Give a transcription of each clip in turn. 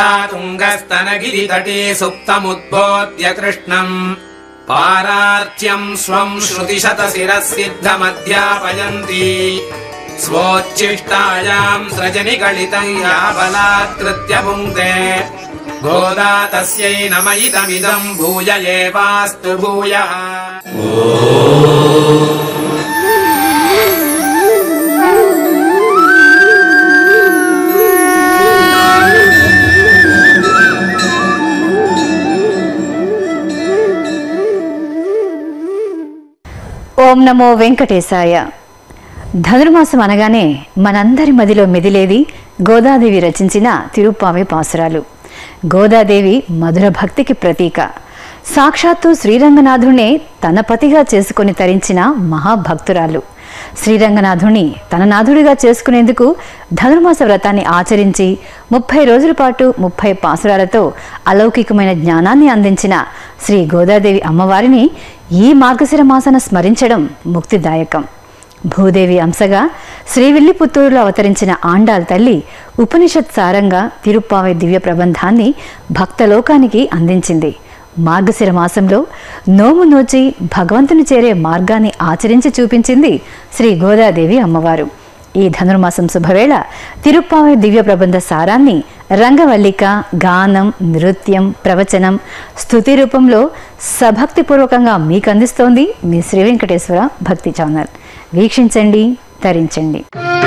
तुङ्गस्तनगिरितटे सुप्तमुद्बोध्य कृष्णम् पारार्च्यम् स्वम् श्रुतिशतशिरः सिद्धमध्यापयन्ती स्वोच्छिष्टायाम् सृजनिगलितम् या बलात्कृत्य पुङ्क्ते गोदा तस्यै नमयिदमिदम् भूय एवास्तु भूयः ఓం నమో వెంకటేశాయ ధనుర్మాసం అనగానే మనందరి మదిలో మెదిలేది గోదాదేవి రచించిన తిరుప్పావే పాసురాలు గోదాదేవి మధుర భక్తికి ప్రతీక సాక్షాత్తు శ్రీరంగనాథునే తన పతిగా చేసుకొని తరించిన మహాభక్తురాలు శ్రీరంగనాథుని తన నాథుడిగా చేసుకునేందుకు ధనుర్మాస వ్రతాన్ని ఆచరించి ముప్పై రోజుల పాటు ముప్పై పాసురాలతో అలౌకికమైన జ్ఞానాన్ని అందించిన శ్రీ గోదాదేవి అమ్మవారిని ఈ మార్గశిర మాసన స్మరించడం ముక్తిదాయకం భూదేవి అంశగా శ్రీవిల్లిపుత్తూరులో అవతరించిన ఆండాల్ తల్లి ఉపనిషత్ సారంగా తిరుప్పావై దివ్య ప్రబంధాన్ని భక్తలోకానికి అందించింది మార్గశిర మాసంలో నోము నోచి భగవంతుని చేరే మార్గాన్ని ఆచరించి చూపించింది శ్రీ గోదాదేవి అమ్మవారు ఈ ధనుర్మాసం శుభవేళ తిరుప్పావై దివ్య ప్రబంధ సారాన్ని రంగవల్లిక గానం నృత్యం ప్రవచనం స్తుతి రూపంలో సభక్తిపూర్వకంగా మీకు అందిస్తోంది మీ శ్రీ వెంకటేశ్వర భక్తి ఛానల్ వీక్షించండి తరించండి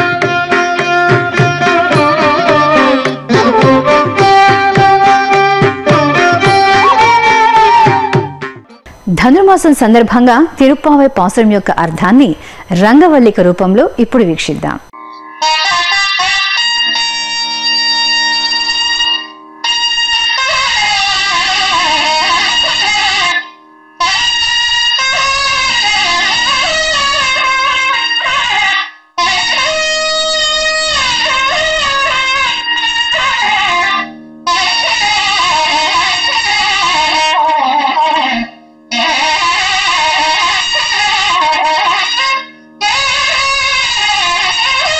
ధనుర్మాసం సందర్భంగా తిరుప్పావై పాసురం యొక్క అర్థాన్ని రంగవల్లిక రూపంలో ఇప్పుడు వీక్షిద్దాం Thank you.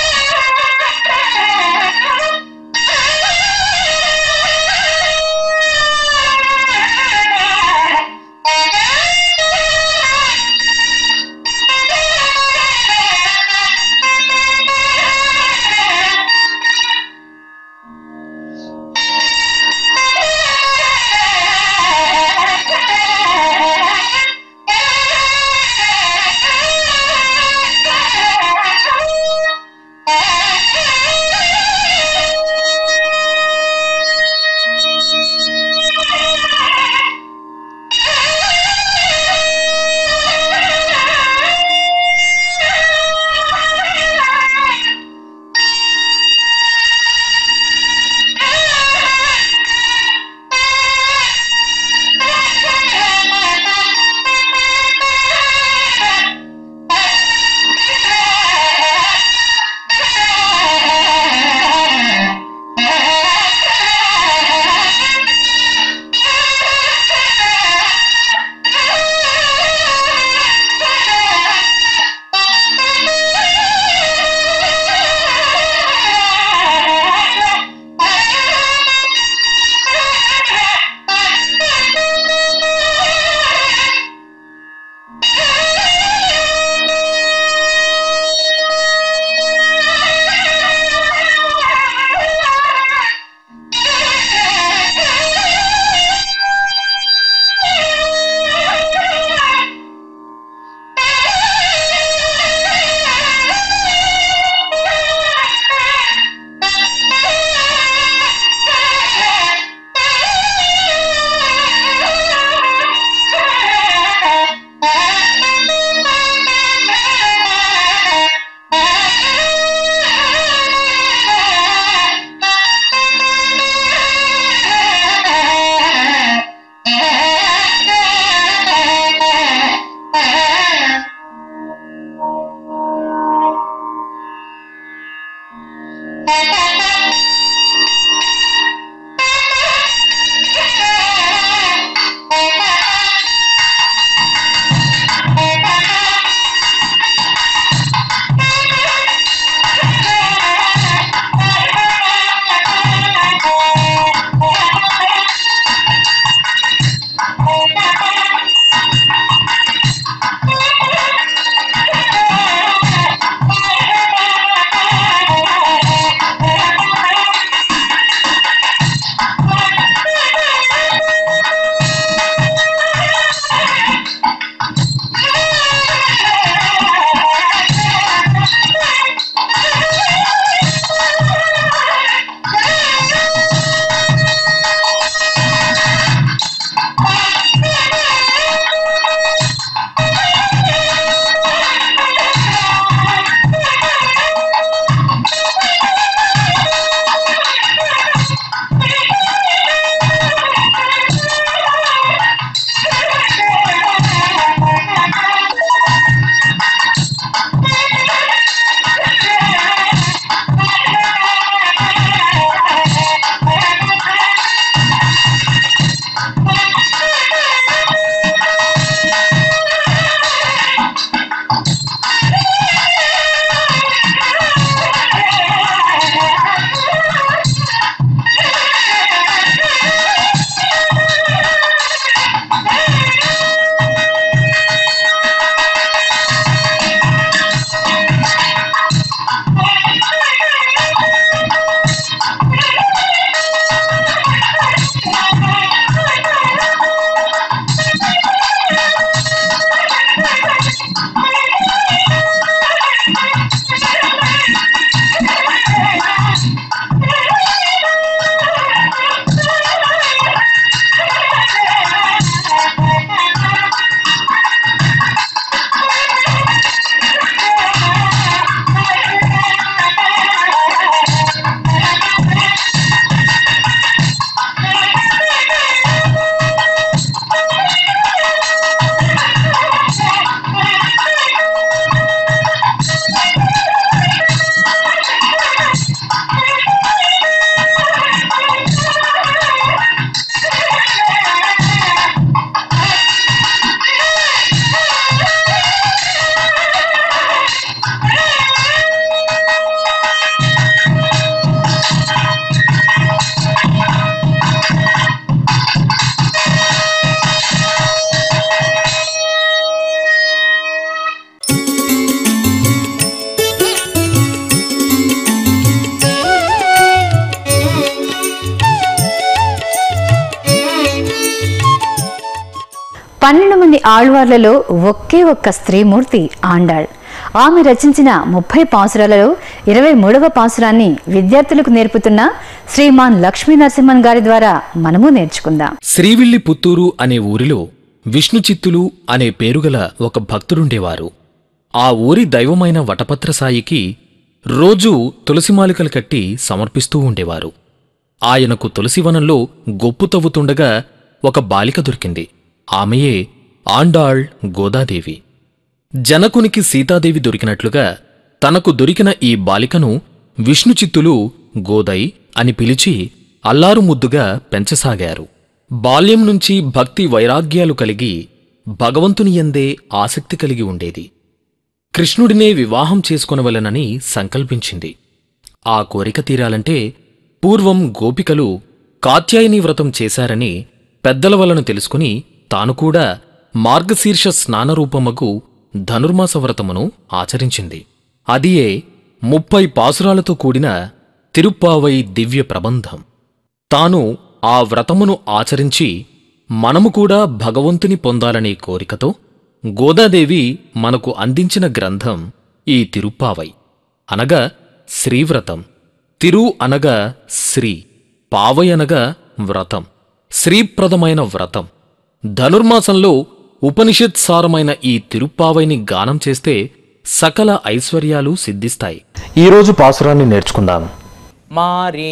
పన్నెండు మంది ఆళ్వార్లలో ఒకే ఒక్క స్త్రీమూర్తి ఆండాళ్ ఆమె రచించిన ముప్పై పాసురాలలో ఇరవై మూడవ పాసురాన్ని విద్యార్థులకు నేర్పుతున్న శ్రీమాన్ లక్ష్మీ నరసింహన్ గారి ద్వారా మనము నేర్చుకుందాం శ్రీవిల్లి పుత్తూరు అనే ఊరిలో విష్ణుచిత్తులు అనే పేరుగల ఒక భక్తుడుండేవారు ఆ ఊరి దైవమైన వటపత్రసాయికి రోజూ తులసిమాలికలు కట్టి సమర్పిస్తూ ఉండేవారు ఆయనకు తులసివనంలో గొప్పు తవ్వుతుండగా ఒక బాలిక దొరికింది ఆమెయే ఆండాళ్ గోదాదేవి జనకునికి సీతాదేవి దొరికినట్లుగా తనకు దొరికిన ఈ బాలికను విష్ణుచిత్తులు గోదై అని పిలిచి అల్లారు ముద్దుగా పెంచసాగారు బాల్యం నుంచి భక్తి వైరాగ్యాలు కలిగి భగవంతుని ఎందే ఆసక్తి కలిగి ఉండేది కృష్ణుడినే వివాహం చేసుకొనవలెనని సంకల్పించింది ఆ కోరిక తీరాలంటే పూర్వం గోపికలు కాత్యాయని వ్రతం చేశారని పెద్దల వలన తెలుసుకుని తాను కూడా మార్గశీర్ష స్నానరూపమగు ధనుర్మాస వ్రతమును ఆచరించింది అదియే ముప్పై పాసురాలతో కూడిన తిరుప్పావై దివ్య ప్రబంధం తాను ఆ వ్రతమును ఆచరించి మనము కూడా భగవంతుని పొందాలనే కోరికతో గోదాదేవి మనకు అందించిన గ్రంథం ఈ తిరుప్పావై అనగా శ్రీవ్రతం తిరు అనగా శ్రీ పావై అనగా వ్రతం శ్రీప్రదమైన వ్రతం ధనుర్మాసంలో ఉపనిషత్ సారమైన ఈ తిరుప్పావైని గానం చేస్తే సకల ఐశ్వర్యాలు సిద్ధిస్తాయి ఈరోజు పాసురాన్ని నేర్చుకుందాం மாறி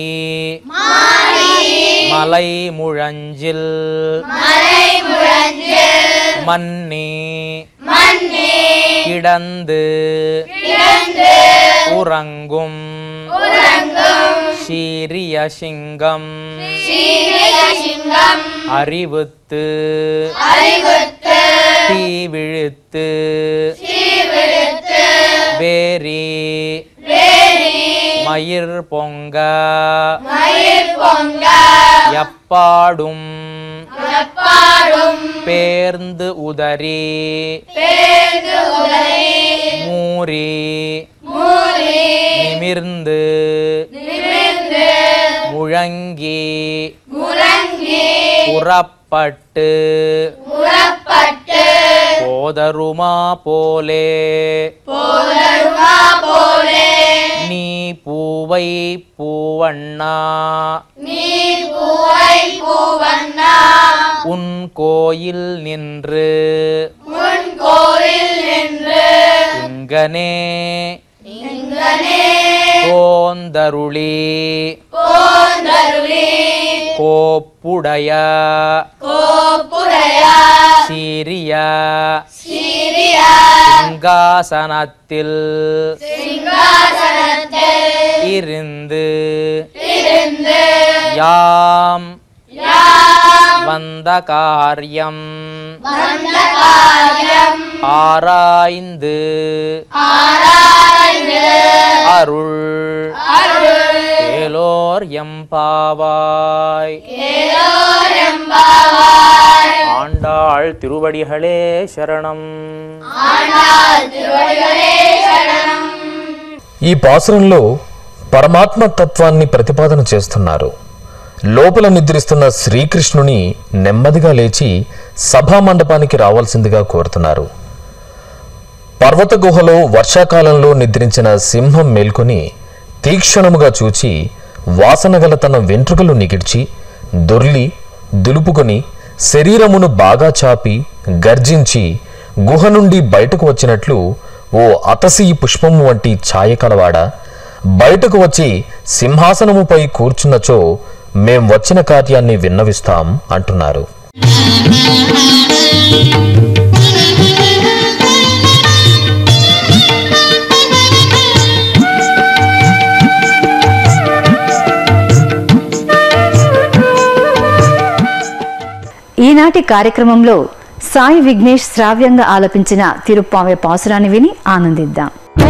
மலை முழஞ்சில் மன்னி கிடந்து உறங்கும் சீரிய சிங்கம் அறிவுத்து தீவிழுத்து வேரி மயிர் பொங்க எப்பாடும் பேர்ந்து உதறி மூரி நிமிர்ந்து முழங்கி புறப்பட்டு போதருமா போலே நீ பூவை பூவண்ணா உன் கோயில் நின்று இங்கனே கோந்தருளி கோப்புடைய சீரிய சிங்காசனத்தில் இருந்து யாம் வந்த காரியம் ஆராய்ந்து அருள் ஏலோர் எம்பாவாய் ஆண்டாள் திருவடிகளே சரணம் ఈ పాసురంలో పరమాత్మ తత్వాన్ని ప్రతిపాదన చేస్తున్నారు లోపల నిద్రిస్తున్న శ్రీకృష్ణుని నెమ్మదిగా లేచి సభా మండపానికి రావాల్సిందిగా కోరుతున్నారు పర్వత గుహలో వర్షాకాలంలో నిద్రించిన సింహం మేల్కొని తీక్షణముగా చూచి వాసనగల తన వెంట్రుకలు నిగిడ్చి దొర్లి దులుపుకొని శరీరమును బాగా చాపి గర్జించి గుహ నుండి బయటకు వచ్చినట్లు ఓ అతసి పుష్పము వంటి ఛాయ కలవాడ బయటకు వచ్చి సింహాసనముపై కూర్చున్నచో మేం వచ్చిన కార్యాన్ని విన్నవిస్తాం అంటున్నారు ఈనాటి కార్యక్రమంలో సాయి విఘ్నేష్ శ్రావ్యంగా ఆలపించిన తిరుప్పావే పాసురాన్ని విని ఆనందిద్దాం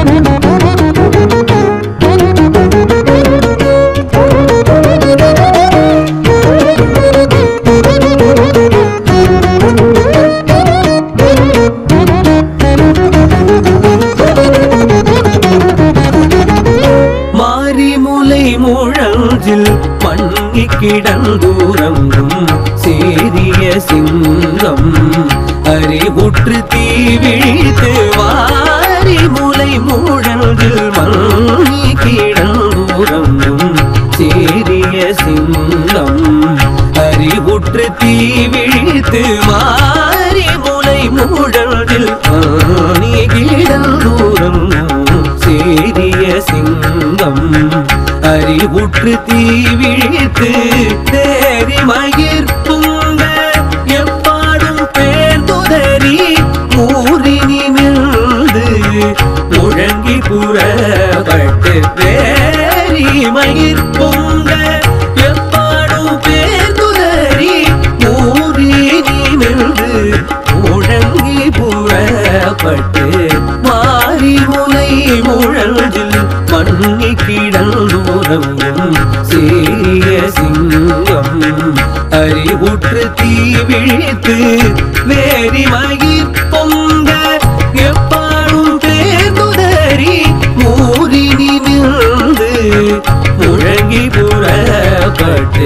மாரிமுலை முழஞ்சில் மண்ணி கிடந்தூரங்கும் சேரிய சிங்கம் அறிவுற்று தீவிழித்து வாரி முலை மூழல்கள் மல்லி கிடந்தூரம் சேரிய சிங்கம் அறிவுற்று தீவிழித்து மாறி முலை மூழல்கள் மல்லி கிடந்தூரம் சேரிய சிங்கம் அறிவுற்று தீவிழித்து தேரி மகிர்ப்புங்க எப்பாடும் பேர்ந்துதறி ஊறி நிமிர்ந்து முழங்கி புறப்பட்டு தேரி மகிர்ப்புங்க எப்பாடும் பேர்ந்துதறி ஊறி நிமிர்ந்து முழங்கி புறப்பட்டு மாறி முலை முழஞ்சில் மண்ணி கிடந்தோரங்கும் சீரிய சிங்கம் அறிவுற்று தீவிழித்து வேரி மயிர் பொங்க எப்பாடும் தேர்ந்துதறி மூறி நிமிர்ந்து முழங்கி புறப்பட்டு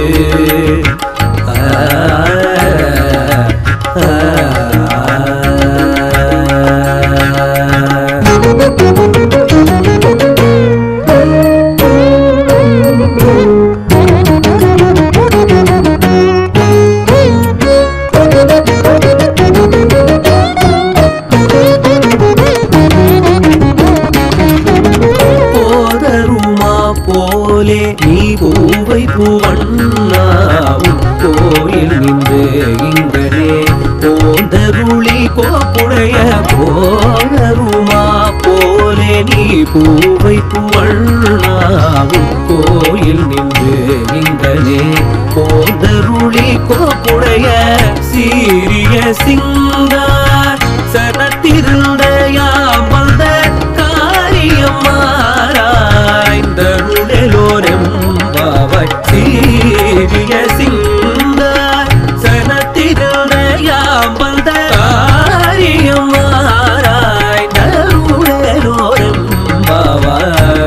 போதருமா போலே நீ பூவை பூவண்ணாவும் கோயில் நின்று இங்கனே போதருளி கோப்புடைய போதருமா போலே நீ பூவை பூவண்ணாவும் கோயில் நின்று இங்கனே போதருளி கோப்புடைய சீரிய சிங்கார் சனத்திருந்த யாம் வந்த காரியம் மாறாய்ந்தருளோரம் சீரிய சிங்கார் சனத்திருந்த யாம் வந்த காரியம் மாறாய்ந்தருளோரம் பாவாய்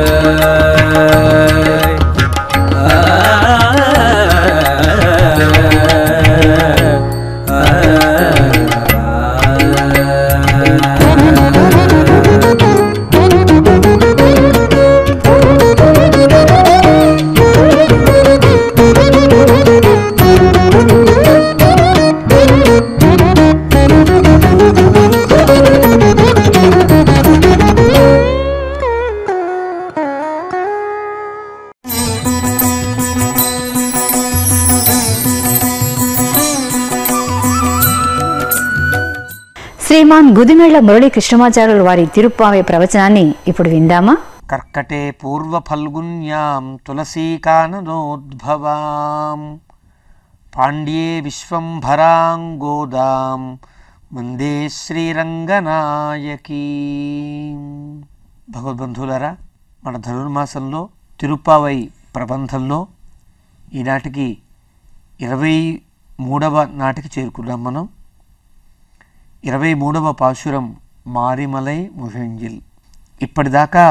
శ్రీమాన్ గుదిమెళ్ల మురళీ కృష్ణమాచార్యుల వారి తిరుప్పావే ప్రవచనాన్ని ఇప్పుడు విందామా కర్కటే పూర్వఫల్గున్యాం తులసీకాననోద్భవాం పాండ్యే విశ్వంభరాం గోదాం వందే శ్రీరంగనాయకీ భగవద్బంధువులారా మన ధనుర్మాసంలో తిరుప్పావై ప్రబంధంలో ఈనాటికి ఇరవై మూడవ నాటికి చేరుకున్నాం మనం ఇరవై మూడవ పాశురం మారిమలై ముహంజిల్ ఇప్పటిదాకా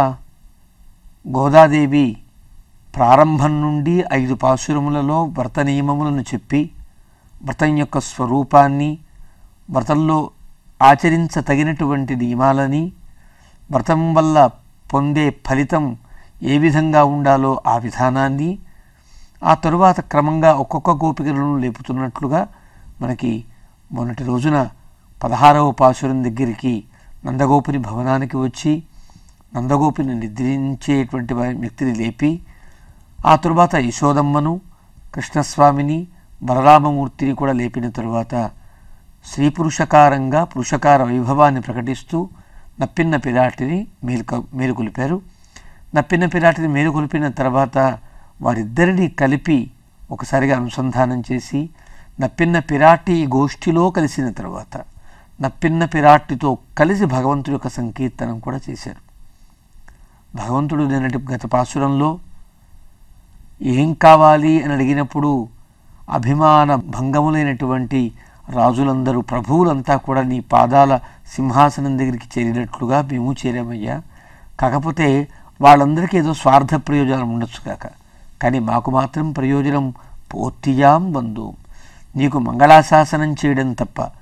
గోదాదేవి ప్రారంభం నుండి ఐదు పాశురములలో వ్రత నియమములను చెప్పి వ్రతం యొక్క స్వరూపాన్ని వ్రతంలో ఆచరించతగినటువంటి నియమాలని వ్రతం వల్ల పొందే ఫలితం ఏ విధంగా ఉండాలో ఆ విధానాన్ని ఆ తరువాత క్రమంగా ఒక్కొక్క గోపికలను లేపుతున్నట్లుగా మనకి మొన్నటి రోజున పదహారవ పాశురం దగ్గరికి నందగోపుని భవనానికి వచ్చి నందగోపిని నిద్రించేటువంటి వా- వ్యక్తిని లేపి ఆ తరువాత యశోదమ్మను కృష్ణస్వామిని బలరామమూర్తిని కూడా లేపిన తరువాత స్త్రీ పురుషకారంగా పురుషకార వైభవాన్ని ప్రకటిస్తూ నప్పిన్న పిరాటిని మేలుక మేలుకొలిపారు నప్పిన పిరాటిని మేలుకొలిపిన తర్వాత వారిద్దరిని కలిపి ఒకసారిగా అనుసంధానం చేసి నప్పిన్న పిరాటి గోష్ఠిలో కలిసిన తర్వాత నప్పిన్న పిరాటితో కలిసి భగవంతుడి యొక్క సంకీర్తనం కూడా చేశారు భగవంతుడు నిన్నటి గత పాసురంలో ఏం కావాలి అని అడిగినప్పుడు అభిమాన భంగములైనటువంటి రాజులందరూ ప్రభువులంతా కూడా నీ పాదాల సింహాసనం దగ్గరికి చేరినట్లుగా మేము చేరామయ్యా కాకపోతే వాళ్ళందరికీ ఏదో స్వార్థ ప్రయోజనం ఉండొచ్చు కాక కానీ మాకు మాత్రం ప్రయోజనం పూర్తియాం బంధు నీకు మంగళాశాసనం చేయడం తప్ప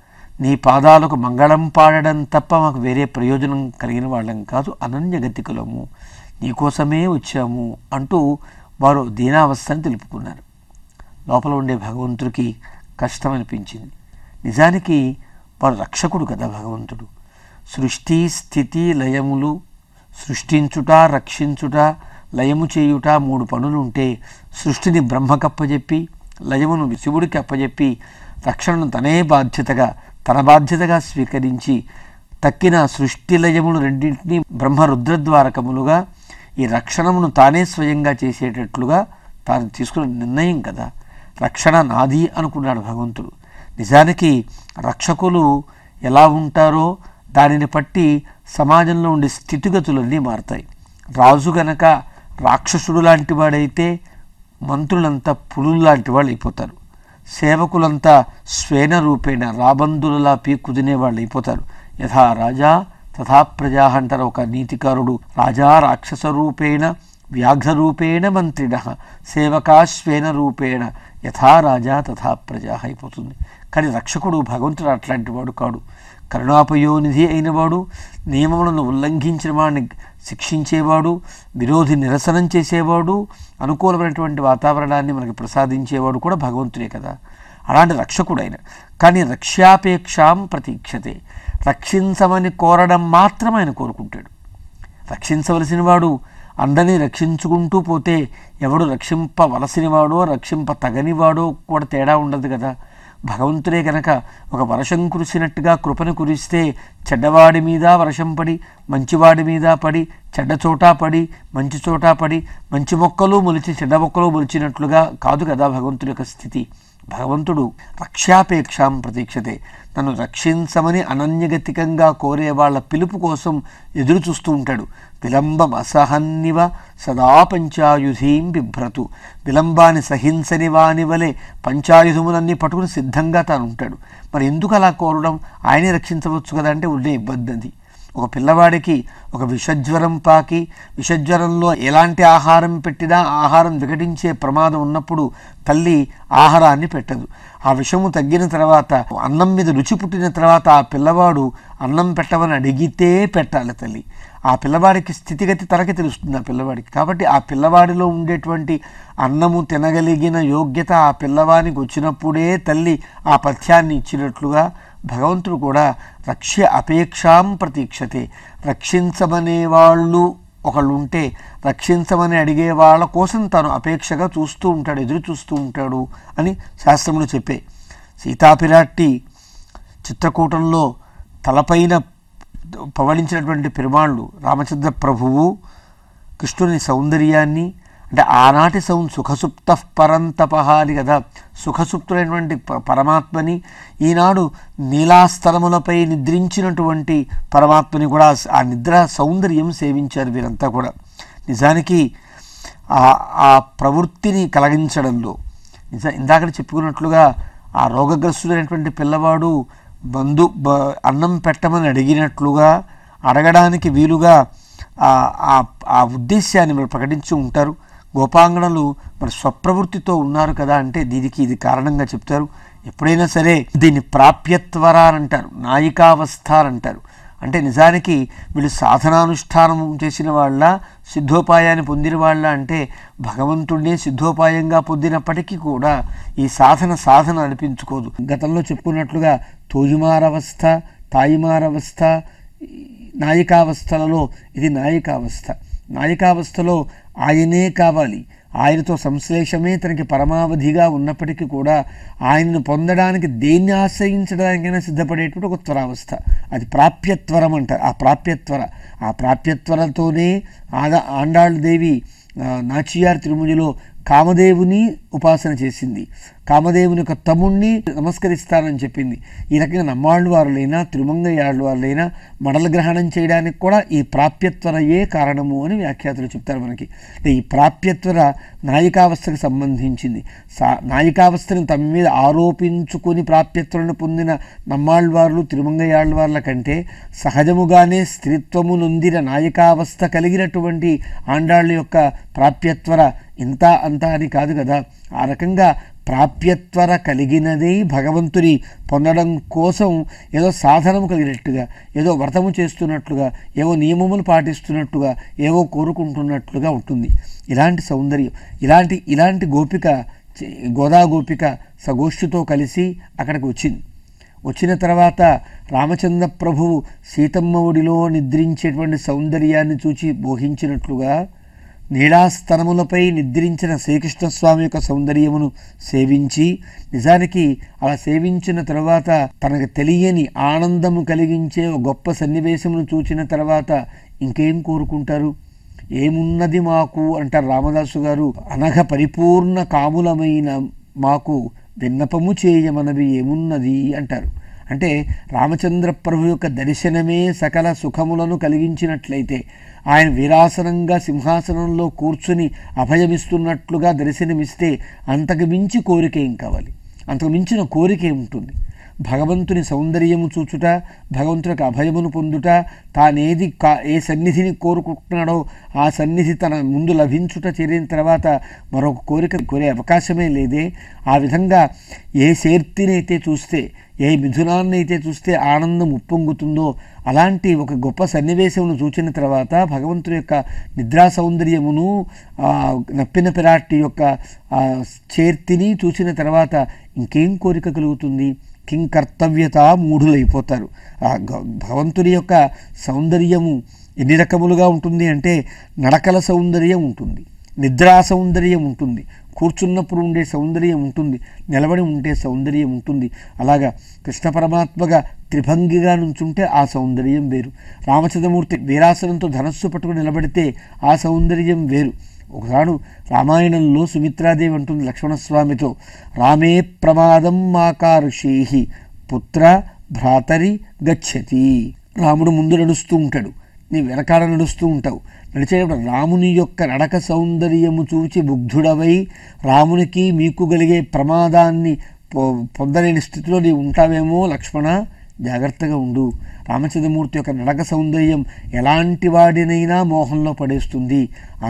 నీ పాదాలకు మంగళం పాడడం తప్ప మాకు వేరే ప్రయోజనం కలిగిన వాళ్ళం కాదు అనన్యగతికులము నీకోసమే వచ్చాము అంటూ వారు దీనావస్థని తెలుపుకున్నారు లోపల ఉండే భగవంతుడికి కష్టం అనిపించింది నిజానికి వారు రక్షకుడు కదా భగవంతుడు సృష్టి స్థితి లయములు సృష్టించుట రక్షించుట లయము చేయుట మూడు పనులు ఉంటే సృష్టిని బ్రహ్మకప్పజెప్పి లయమును శివుడికి అప్పజెప్పి రక్షణను తనే బాధ్యతగా తన బాధ్యతగా స్వీకరించి తక్కిన సృష్టి లయములు రెండింటినీ బ్రహ్మ రుద్రద్వారకములుగా ఈ రక్షణమును తానే స్వయంగా చేసేటట్లుగా తాను తీసుకున్న నిర్ణయం కదా రక్షణ నాది అనుకున్నాడు భగవంతుడు నిజానికి రక్షకులు ఎలా ఉంటారో దానిని బట్టి సమాజంలో ఉండే స్థితిగతులన్నీ మారుతాయి రాజు గనక రాక్షసుడు లాంటి వాడైతే మంత్రులంతా పులులు లాంటి వాళ్ళు అయిపోతారు సేవకులంతా స్వేన రూపేణ రాబందులలా పీక్కు తినేవాళ్ళు అయిపోతారు యథా రాజా తథా ప్రజా అంటారు ఒక నీతికారుడు రాజా రాక్షస రూపేణ వ్యాఘ్ర రూపేణ మంత్రిణ సేవకాశ్వేన రూపేణ యథా రాజా తథా ప్రజా అయిపోతుంది కానీ రక్షకుడు భగవంతుడు అట్లాంటి వాడు కాడు కరుణాపయోనిధి అయినవాడు నియమములను ఉల్లంఘించిన వాడిని శిక్షించేవాడు విరోధి నిరసనం చేసేవాడు అనుకూలమైనటువంటి వాతావరణాన్ని మనకి ప్రసాదించేవాడు కూడా భగవంతుడే కదా అలాంటి రక్షకుడు ఆయన కానీ రక్ష్యాపేక్షాం ప్రతీక్షతే రక్షించమని కోరడం మాత్రం ఆయన కోరుకుంటాడు రక్షించవలసిన వాడు అందరినీ రక్షించుకుంటూ పోతే ఎవడు రక్షింపవలసినవాడో రక్షింప తగనివాడో కూడా తేడా ఉండదు కదా భగవంతుడే కనుక ఒక వర్షం కురిసినట్టుగా కృపను కురిస్తే చెడ్డవాడి మీద వర్షం పడి మంచివాడి మీద పడి చెడ్డ చోట పడి మంచి చోట పడి మంచి మొక్కలు మొలిచి చెడ్డ మొక్కలు మొలిచినట్లుగా కాదు కదా భగవంతుడి యొక్క స్థితి భగవంతుడు రక్షాపేక్షాం ప్రతీక్షతే నన్ను రక్షించమని అనన్యగతికంగా కోరే వాళ్ళ పిలుపు కోసం ఎదురు చూస్తూ ఉంటాడు విలంబం అసహన్నివ సదా పంచాయుధీం బిభ్రతు విలంబాన్ని సహించని వాని వలె పంచాయుధములన్నీ పట్టుకుని సిద్ధంగా తాను ఉంటాడు మరి ఎందుకు అలా కోరడం ఆయనే రక్షించవచ్చు కదా అంటే ఉండే ఇబ్బంది అది ఒక పిల్లవాడికి ఒక విషజ్వరం పాకి విషజ్వరంలో ఎలాంటి ఆహారం పెట్టినా ఆహారం వికటించే ప్రమాదం ఉన్నప్పుడు తల్లి ఆహారాన్ని పెట్టదు ఆ విషము తగ్గిన తర్వాత అన్నం మీద రుచి పుట్టిన తర్వాత ఆ పిల్లవాడు అన్నం పెట్టమని అడిగితే పెట్టాలి తల్లి ఆ పిల్లవాడికి స్థితిగతి తనకి తెలుస్తుంది ఆ పిల్లవాడికి కాబట్టి ఆ పిల్లవాడిలో ఉండేటువంటి అన్నము తినగలిగిన యోగ్యత ఆ పిల్లవానికి వచ్చినప్పుడే తల్లి ఆ పథ్యాన్ని ఇచ్చినట్లుగా భగవంతుడు కూడా రక్ష్య అపేక్షాం ప్రతీక్షతే రక్షించమనే వాళ్ళు ఒకళ్ళు ఉంటే రక్షించమని అడిగే వాళ్ళ కోసం తాను అపేక్షగా చూస్తూ ఉంటాడు ఎదురు చూస్తూ ఉంటాడు అని శాస్త్రములు చెప్పే సీతాపిరాట్టి చిత్రకూటంలో తలపైన పవళించినటువంటి పెరుమాళ్ళు రామచంద్ర ప్రభువు కృష్ణుని సౌందర్యాన్ని అంటే ఆనాటి సౌ సుఖసుప్త పరంతపహారి కదా సుఖసుప్తులైనటువంటి ప- పరమాత్మని ఈనాడు నీలాస్థలములపై నిద్రించినటువంటి పరమాత్మని కూడా ఆ- ఆ నిద్ర సౌందర్యం సేవించారు వీరంతా కూడా నిజానికి ఆ ఆ ప్రవృత్తిని కలిగించడంలో నిజ ఇందాక చెప్పుకున్నట్లుగా ఆ రోగగ్రస్తుడైనటువంటి పిల్లవాడు బంధు బ అన్నం పెట్టమని అడిగినట్లుగా అడగడానికి వీలుగా ఆ- ఆ ఆ ఉద్దేశాన్ని మరి ప్రకటించి ఉంటారు గోపాంగణలు మరి స్వప్రవృత్తితో ఉన్నారు కదా అంటే దీనికి ఇది కారణంగా చెప్తారు ఎప్పుడైనా సరే దీన్ని ప్రాప్యత్వర అని అంటారు నాయికావస్థ అని అంటారు అంటే నిజానికి వీళ్ళు సాధనానుష్ఠానం చేసిన వాళ్ళ సిద్ధోపాయాన్ని పొందిన వాళ్ళ అంటే భగవంతుడినే సిద్ధోపాయంగా పొందినప్పటికీ కూడా ఈ సాధన సాధన అనిపించుకోదు గతంలో చెప్పుకున్నట్లుగా తోజుమారవస్థ తాయిమారవస్థ నాయికావస్థలలో ఇది నాయికావస్థ నాయికావస్థలో ఆయనే కావాలి ఆయనతో సంశ్లేషమే తనకి పరమావధిగా ఉన్నప్పటికీ కూడా ఆయనను పొందడానికి దేన్ని ఆశ్రయించడానికైనా సిద్ధపడేటువంటి ఒక త్వరావస్థ అది ప్రాప్యత్వరం అంటారు ఆ ప్రాప్యత్వర ఆ ప్రాప్యత్వరతోనే ఆద ఆండాళ్ళ దేవి ఆ, నాచియార్ తిరుముడిలో కామదేవుని ఉపాసన చేసింది కామదేవుని యొక్క తమ్ముణ్ణి నమస్కరిస్తానని చెప్పింది ఈ రకంగా నమ్మాళ్ళు వారులైనా తిరుమంగయ్యాళ్ళు వారులైనా మడల గ్రహణం చేయడానికి కూడా ఈ ప్రాప్యత్వరయే కారణము అని వ్యాఖ్యాతలు చెప్తారు మనకి అంటే ఈ ప్రాప్యత్వర నాయికావస్థకు సంబంధించింది సా నాయికావస్థను తమ మీద ఆరోపించుకొని ప్రాప్యత్వలను పొందిన నమ్మాళ్ళవార్లు తిరుమంగయ్యాళ్ళవార్ల కంటే సహజముగానే స్త్రీత్వము నొందిన నాయికావస్థ కలిగినటువంటి ఆండాళ్ళ యొక్క ప్రాప్యత్వర ఇంత అంత అని కాదు కదా ఆ రకంగా ప్రాప్యత్వర కలిగినది భగవంతుని పొందడం కోసం ఏదో సాధనము కలిగినట్టుగా ఏదో వ్రతము చేస్తున్నట్లుగా ఏవో నియమములు పాటిస్తున్నట్టుగా ఏవో కోరుకుంటున్నట్లుగా ఉంటుంది ఇలాంటి సౌందర్యం ఇలాంటి ఇలాంటి గోపిక చి- గోదా గోపిక సగోష్ఠితో కలిసి అక్కడికి వచ్చింది వచ్చిన తర్వాత రామచంద్ర ప్రభువు సీతమ్మ ఒడిలో నిద్రించేటువంటి సౌందర్యాన్ని చూచి మోహించినట్లుగా నీలాస్తనములపై నిద్రించిన శ్రీకృష్ణ స్వామి యొక్క సౌందర్యమును సేవించి నిజానికి అలా సేవించిన తర్వాత తనకు తెలియని ఆనందము కలిగించే ఒక గొప్ప సన్నివేశమును చూచిన తర్వాత ఇంకేం కోరుకుంటారు ఏమున్నది మాకు అంటారు రామదాసు గారు అనఘ పరిపూర్ణ కాములమైన మాకు విన్నపము చేయమనవి ఏమున్నది అంటారు అంటే రామచంద్ర ప్రభు యొక్క దర్శనమే సకల సుఖములను కలిగించినట్లయితే ఆయన వీరాసనంగా సింహాసనంలో కూర్చుని అభయమిస్తున్నట్లుగా దర్శనమిస్తే అంతకు మించి కోరిక ఏం కావాలి అంతకు మించిన కోరిక ఏముంటుంది భగవంతుని సౌందర్యము చూచుట భగవంతుని యొక్క అభయమును పొందుట తానేది కా ఏ సన్నిధిని కోరుకుంటున్నాడో ఆ సన్నిధి తన ముందు లభించుట చేరిన తర్వాత మరొక కోరిక కోరే అవకాశమే లేదే ఆ విధంగా ఏ శేర్తిని అయితే చూస్తే ఏ మిథునాన్ని అయితే చూస్తే ఆనందం ఉప్పొంగుతుందో అలాంటి ఒక గొప్ప సన్నివేశమును చూచిన తర్వాత భగవంతుని యొక్క నిద్రా సౌందర్యమును ఆ, నప్పిన పిరాట్టి యొక్క ఆ, చేర్తిని చూసిన తర్వాత ఇంకేం కోరిక కలుగుతుంది కిం కర్తవ్యత మూఢులైపోతారు ఆ గ- భగవంతుని యొక్క సౌందర్యము ఎన్ని రకములుగా ఉంటుంది అంటే నడకల సౌందర్యం ఉంటుంది నిద్రా సౌందర్యం ఉంటుంది కూర్చున్నప్పుడు ఉండే సౌందర్యం ఉంటుంది నిలబడి ఉండే సౌందర్యం ఉంటుంది అలాగా కృష్ణ పరమాత్మగా త్రిభంగిగా నుంచుంటే ఆ సౌందర్యం వేరు రామచంద్రమూర్తి వీరాసనంతో ధనస్సు పట్టుకుని నిలబడితే ఆ సౌందర్యం వేరు ఒకసాడు రామాయణంలో సుమిత్రాదేవి అంటుంది లక్ష్మణస్వామితో రామే ప్రమాదం మాకారుషేహి పుత్ర భ్రాతరి గచ్చతి రాముడు ముందు నడుస్తూ ఉంటాడు నీ వెనకాల నడుస్తూ ఉంటావు నడిచేటప్పుడు రాముని యొక్క నడక సౌందర్యము చూచి ముగ్ధుడవై రామునికి మీకు కలిగే ప్రమాదాన్ని పొ- పొందలేని స్థితిలో నీవు ఉంటావేమో లక్ష్మణ జాగ్రత్తగా ఉండు రామచంద్రమూర్తి యొక్క నడక సౌందర్యం ఎలాంటి వాడినైనా మోహంలో పడేస్తుంది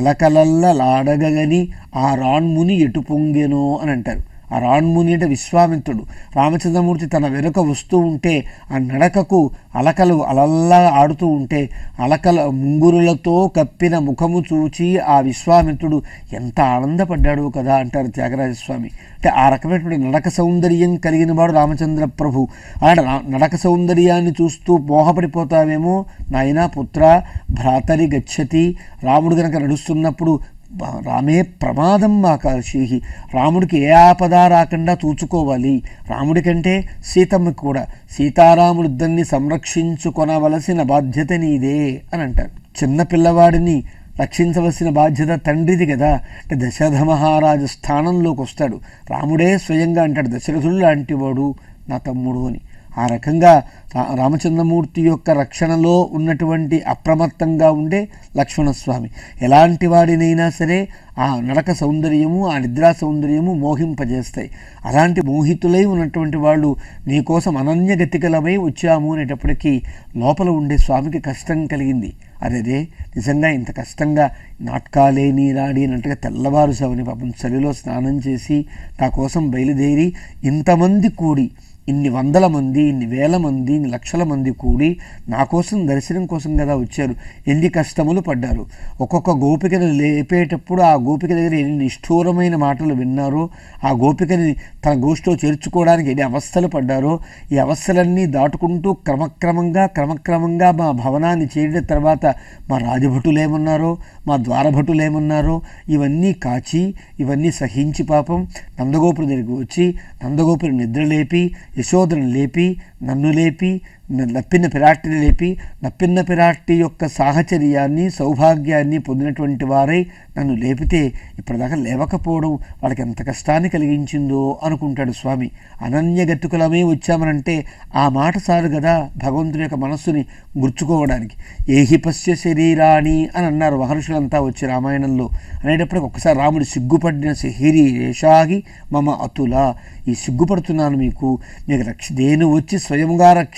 అలకలల్లలాడగని ఆ రాణ్ముని ఎటు పొంగెనో అని అంటారు ఆ రాణ్ముని అంటే విశ్వామిత్రుడు రామచంద్రమూర్తి తన వెనుక వస్తూ ఉంటే ఆ నడకకు అలకలు అలల్లా ఆడుతూ ఉంటే అలకల ముంగురులతో కప్పిన ముఖము చూచి ఆ విశ్వామిత్రుడు ఎంత ఆనందపడ్డాడు కదా అంటారు త్యాగరాజస్వామి అంటే ఆ రకమైనటువంటి నడక సౌందర్యం కలిగిన వాడు రామచంద్ర ప్రభు అలాంటి రా- నడక సౌందర్యాన్ని చూస్తూ మోహపడిపోతావేమో నాయనా పుత్ర భ్రాతరి గచ్చతి రాముడు గనక నడుస్తున్నప్పుడు బా- రామే ప్రమాదం మాకాశీహి రాముడికి ఏ ఆపద రాకుండా చూచుకోవాలి రాముడి కంటే సీతమ్మకి కూడా సీతారాముడు ఇద్దరిని సంరక్షించుకొనవలసిన బాధ్యత నీదే అని అంటారు చిన్న పిల్లవాడిని రక్షించవలసిన బాధ్యత తండ్రిది కదా అంటే దశరథ మహారాజు స్థానంలోకి వస్తాడు రాముడే స్వయంగా అంటాడు దశరథుడు లాంటి వాడు నా తమ్ముడు అని ఆ రకంగా రా రామచంద్రమూర్తి యొక్క రక్షణలో ఉన్నటువంటి అప్రమత్తంగా ఉండే లక్ష్మణస్వామి ఎలాంటి వాడినైనా సరే ఆ నడక సౌందర్యము ఆ నిద్రా సౌందర్యము మోహింపజేస్తాయి అలాంటి మోహితులై ఉన్నటువంటి వాళ్ళు నీకోసం అనన్యగతికలమై వచ్చాము అనేటప్పటికీ లోపల ఉండే స్వామికి కష్టం కలిగింది అదేదే నిజంగా ఇంత కష్టంగా నాటకాలే నీరాడి అన్నట్టుగా తెల్లవారుసామని పాపం చలిలో స్నానం చేసి నా కోసం బయలుదేరి ఇంతమంది కూడి ఇన్ని వందల మంది ఇన్ని వేల మంది ఇన్ని లక్షల మంది కూడి నా కోసం దర్శనం కోసం కదా వచ్చారు ఎన్ని కష్టములు పడ్డారు ఒక్కొక్క గోపికను లేపేటప్పుడు ఆ గోపిక దగ్గర ఎన్ని నిష్ఠూరమైన మాటలు విన్నారో ఆ గోపికని తన గోష్ఠిలో చేర్చుకోవడానికి ఎన్ని అవస్థలు పడ్డారో ఈ అవస్థలన్నీ దాటుకుంటూ క్రమక్రమంగా క్రమక్రమంగా మా భవనాన్ని చేరిన తర్వాత మా రాజభటులు ఏమన్నారో మా ద్వారభటులు ఏమన్నారో ఇవన్నీ కాచి ఇవన్నీ సహించి పాపం నందగోపురం దగ్గరికి వచ్చి నందగోపురం నిద్ర లేపి యశోదను లేపి నన్ను లేపి న- నప్పిన పిరాట్టిని లేపి నప్పిన పిరాట్టి యొక్క సాహచర్యాన్ని సౌభాగ్యాన్ని పొందినటువంటి వారై నన్ను లేపితే ఇప్పటిదాకా లేవకపోవడం వాళ్ళకి ఎంత కష్టాన్ని కలిగించిందో అనుకుంటాడు స్వామి అనన్యగతికులమే వచ్చామనంటే ఆ మాట సారు కదా భగవంతుని యొక్క మనస్సుని గుర్చుకోవడానికి ఏహి పశ్య శరీరాణి అని అన్నారు మహర్షులంతా వచ్చి రామాయణంలో అనేటప్పటికి ఒక్కసారి రాముడు సిగ్గుపడిన శరీరి రేషాగి మమ అతుల ఈ సిగ్గుపడుతున్నాను మీకు మీకు రక్ష దేని వచ్చి స్వయంగా రక్షించవల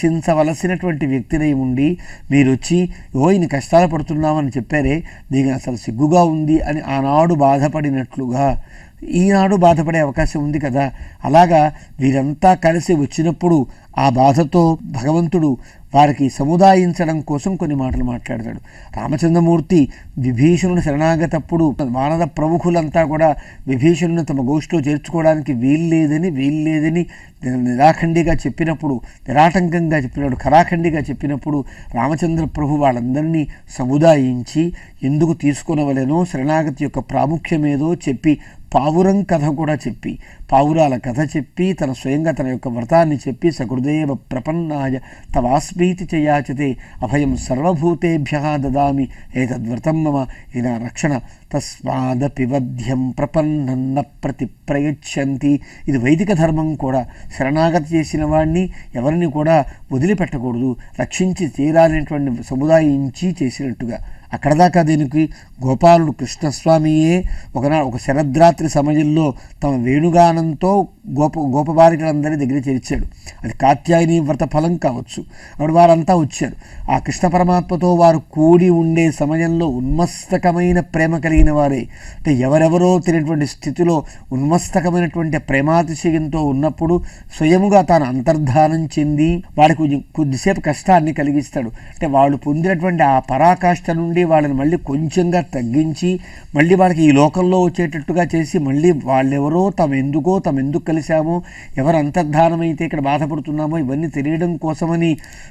అలసినటువంటి వ్యక్తినై ఉండి మీరు వచ్చి ఓ ఇన్ని కష్టాలు పడుతున్నామని చెప్పారే నీకు అసలు సిగ్గుగా ఉంది అని ఆనాడు బాధపడినట్లుగా ఈనాడు బాధపడే అవకాశం ఉంది కదా అలాగా వీరంతా కలిసి వచ్చినప్పుడు ఆ బాధతో భగవంతుడు వారికి సముదాయించడం కోసం కొన్ని మాటలు మాట్లాడతాడు రామచంద్రమూర్తి విభీషణుడు శరణాగతప్పుడు మానద ప్రముఖులంతా కూడా విభీషణుని తమ గోష్ఠిలో చేర్చుకోవడానికి వీల్లేదని వీల్లేదని నిరాఖండిగా చెప్పినప్పుడు నిరాటంకంగా చెప్పినప్పుడు ఖరాఖండిగా చెప్పినప్పుడు రామచంద్ర ప్రభు వాళ్ళందరినీ సముదాయించి ఎందుకు తీసుకునవలెనో శరణాగతి యొక్క ప్రాముఖ్యమేదో చెప్పి పావురం కథ కూడా చెప్పి పావురాల కథ చెప్పి తన స్వయంగా తన యొక్క వ్రతాన్ని చెప్పి సకృదేవ ప్రపన్నాయ తవాస్మీతి చయాచతే అభయం సర్వభూతేభ్య దదామి ఏతద్వ్రతం మమ ఇది నా రక్షణ తస్మాదపి వధ్యం ప్రపన్నన్న ప్రతి ప్రయచ్చంతి ఇది వైదిక ధర్మం కూడా శరణాగతి చేసిన వాడిని ఎవరిని కూడా వదిలిపెట్టకూడదు రక్షించి తీరాలనేటువంటి సముదాయించి చేసినట్టుగా అక్కడ దాకా దీనికి గోపాలుడు కృష్ణస్వామియే ఒకనా ఒక శరద్రాత్రి సమయంలో తమ వేణుగానంతో గోప గోపబాలికలందరి దగ్గర చేర్చాడు అది కాత్యాయని వ్రత ఫలం కావచ్చు అప్పుడు వారంతా వచ్చారు ఆ కృష్ణ పరమాత్మతో వారు కూడి ఉండే సమయంలో ఉన్మస్తకమైన ప్రేమ కలిగిన వారే అంటే ఎవరెవరో తెలియనటువంటి స్థితిలో ఉన్మస్తకమైనటువంటి ప్రేమాతిశయంతో ఉన్నప్పుడు స్వయముగా తాను అంతర్ధానం చెంది వారికి కొంచెం కొద్దిసేపు కష్టాన్ని కలిగిస్తాడు అంటే వాళ్ళు పొందినటువంటి ఆ పరాకాష్ఠ నుండి వాళ్ళని మళ్ళీ కొంచెంగా తగ్గించి మళ్ళీ వాళ్ళకి ఈ లోకంలో వచ్చేటట్టుగా చేసి మళ్ళీ వాళ్ళెవరో తమ ఎందుకో తమ ఎందుకు కలిశామో ఎవరు అంతర్ధానమైతే ఇక్కడ బాధపడుతున్నామో ఇవన్నీ తెలియడం కోసమని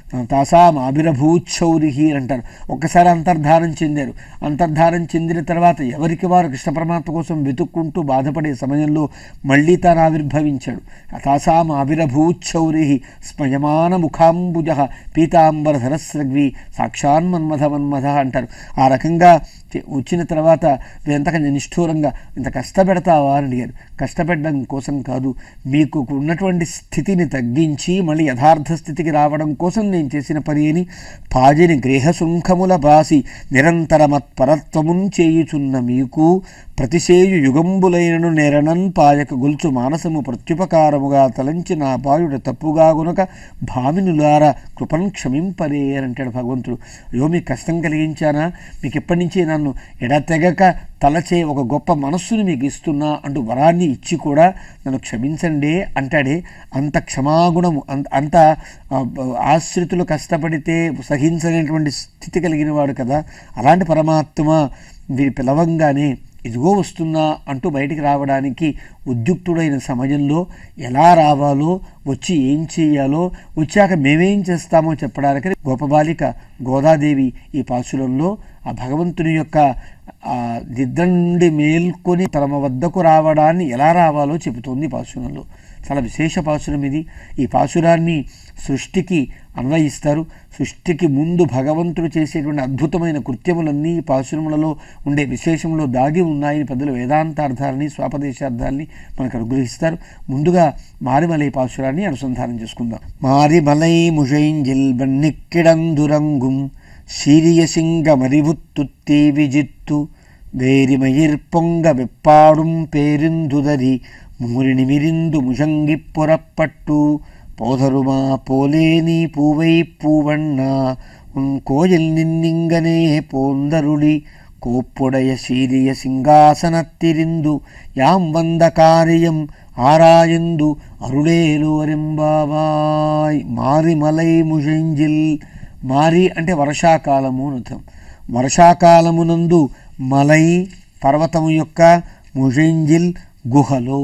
తాసాం అభిరభూచౌరిహి అంటారు ఒక్కసారి అంతర్ధానం చెందారు అంతర్ధానం చెందిన తర్వాత ఎవరికి వారు కృష్ణ పరమాత్మ కోసం వెతుక్కుంటూ బాధపడే సమయంలో మళ్ళీ తాను ఆవిర్భవించాడు తాసాం ఆవిరభూచౌరి స్మయమాన ముఖాంబుజ పీతాంబర ధరస్రగ్వి సాక్షాన్ మన్మథ మన్మథ అంటారు ఆ రకంగా చె- వచ్చిన తర్వాత ఎంతకంత నిష్ఠూరంగా ఇంత కష్టపెడతావా అని అడిగారు కష్టపెట్టడం కోసం కాదు మీకు ఉన్నటువంటి స్థితిని తగ్గించి మళ్ళీ యథార్థ స్థితికి రావడం కోసం నేను చేసిన పని అని పాజిని గృహశృంఖముల బాసి నిరంతరమత్పరత్వమున్ చేయుచున్న మీకు ప్రతిసేయు యుగంబులైనను నెరనన్ పాయక గొల్చు మానసము ప్రత్యుపకారముగా తలంచి నా పాయుడు తప్పుగా గునక భామినులారా కృపను క్షమింపరే అని అంటాడు భగవంతుడు అయ్యో మీకు కష్టం కలిగించానా మీకు ఎప్పటి నుంచి నన్ను ఎడతెగక తలచే ఒక గొప్ప మనస్సుని మీకు ఇస్తున్నా అంటూ వరాన్ని ఇచ్చి కూడా నన్ను క్షమించండి అంటాడే అంత క్షమాగుణము అంత అంత ఆ, ఆశ్రితులు కష్టపడితే సహించలేనటువంటి స్థితి కలిగిన వాడు కదా అలాంటి పరమాత్మ వీరి పిలవంగానే ఇదిగో వస్తున్నా అంటూ బయటికి రావడానికి ఉద్యుక్తుడైన సమయంలో ఎలా రావాలో వచ్చి ఏం చేయాలో వచ్చాక మేమేం చేస్తామో చెప్పడానికి గోపబాలిక గోదాదేవి ఈ పాశురంలో ఆ భగవంతుని యొక్క ఆ నిద్ర నుండి మేల్కొని తమ వద్దకు రావడాన్ని ఎలా రావాలో చెబుతోంది ఈ పాశురంలో చాలా విశేష పాశురం ఇది ఈ పాశురాన్ని సృష్టికి అన్వయిస్తారు సృష్టికి ముందు భగవంతుడు చేసేటువంటి అద్భుతమైన కృత్యములన్నీ ఈ పాశురములలో ఉండే విశేషంలో దాగి ఉన్నాయని పెద్దలు వేదాంతార్థాలని స్వాపదేశార్థాలని మనకు అనుగ్రహిస్తారు ముందుగా మారిమలై పాశురాన్ని అనుసంధానం చేసుకుందాం మారిమలై ముషైంజిల్ బన్నిక్కిడందురంగుం சீரிய சிங்கமறிவுத்துத்தி விஜித்து வேரிமயிர் பொங்க வெப்பாடும் பேருந்துதறி மூரினி மிரிந்து முழங்கிப் புறப்பட்டு போதருமா போலே நீ பூவை பூவண்ணா உன் கோயில் நின்னிங்கனே போந்தருளி கோப்புடைய சீரிய சிங்காசனத்திரிந்து யாம் வந்த காரியம் ஆராயந்து அருளேலு అరింబావాయ్ మారిమలై ముషంజిల్ మారి అంటే వర్షాకాలము అని అర్థం వర్షాకాలమునందు మలై పర్వతము యొక్క ముషంజిల్ గుహలో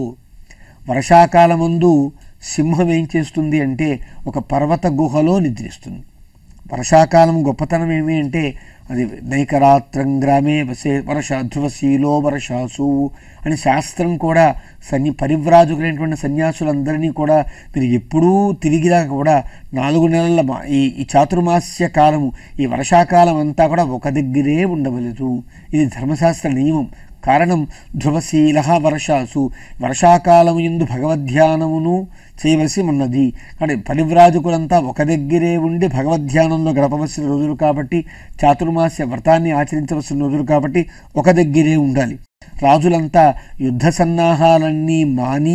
వర్షాకాలమందు సింహం ఏం చేస్తుంది అంటే ఒక పర్వత గుహలో నిద్రిస్తుంది వర్షాకాలం గొప్పతనం ఏమి అంటే అది నైకరాత్రం గ్రామే వసే వర్ష ధ్రువశీలో వర్షాసు అని శాస్త్రం కూడా సన్య పరివ్రాజకులైనటువంటి సన్యాసులందరినీ కూడా మీరు ఎప్పుడూ తిరిగిరా కూడా నాలుగు నెలల మా- ఈ ఈ చాతుర్మాస్య కాలము ఈ వర్షాకాలం అంతా కూడా ఒక దగ్గరే ఉండవలదు ఇది ధర్మశాస్త్ర నియమం కారణం ధ్రువశీల వర్షాసు వర్షాకాలము ఎందు భగవద్ధ్యానమును చేయవలసి ఉన్నది కానీ పరివ్రాజకులంతా ఒక దగ్గరే ఉండి భగవద్ధ్యానంలో గడపవలసిన రోజులు కాబట్టి చాతుర్మాస్య వ్రతాన్ని ఆచరించవలసిన రోజులు కాబట్టి ఒక దగ్గరే ఉండాలి రాజులంతా యుద్ధ సన్నాహాలన్నీ మాని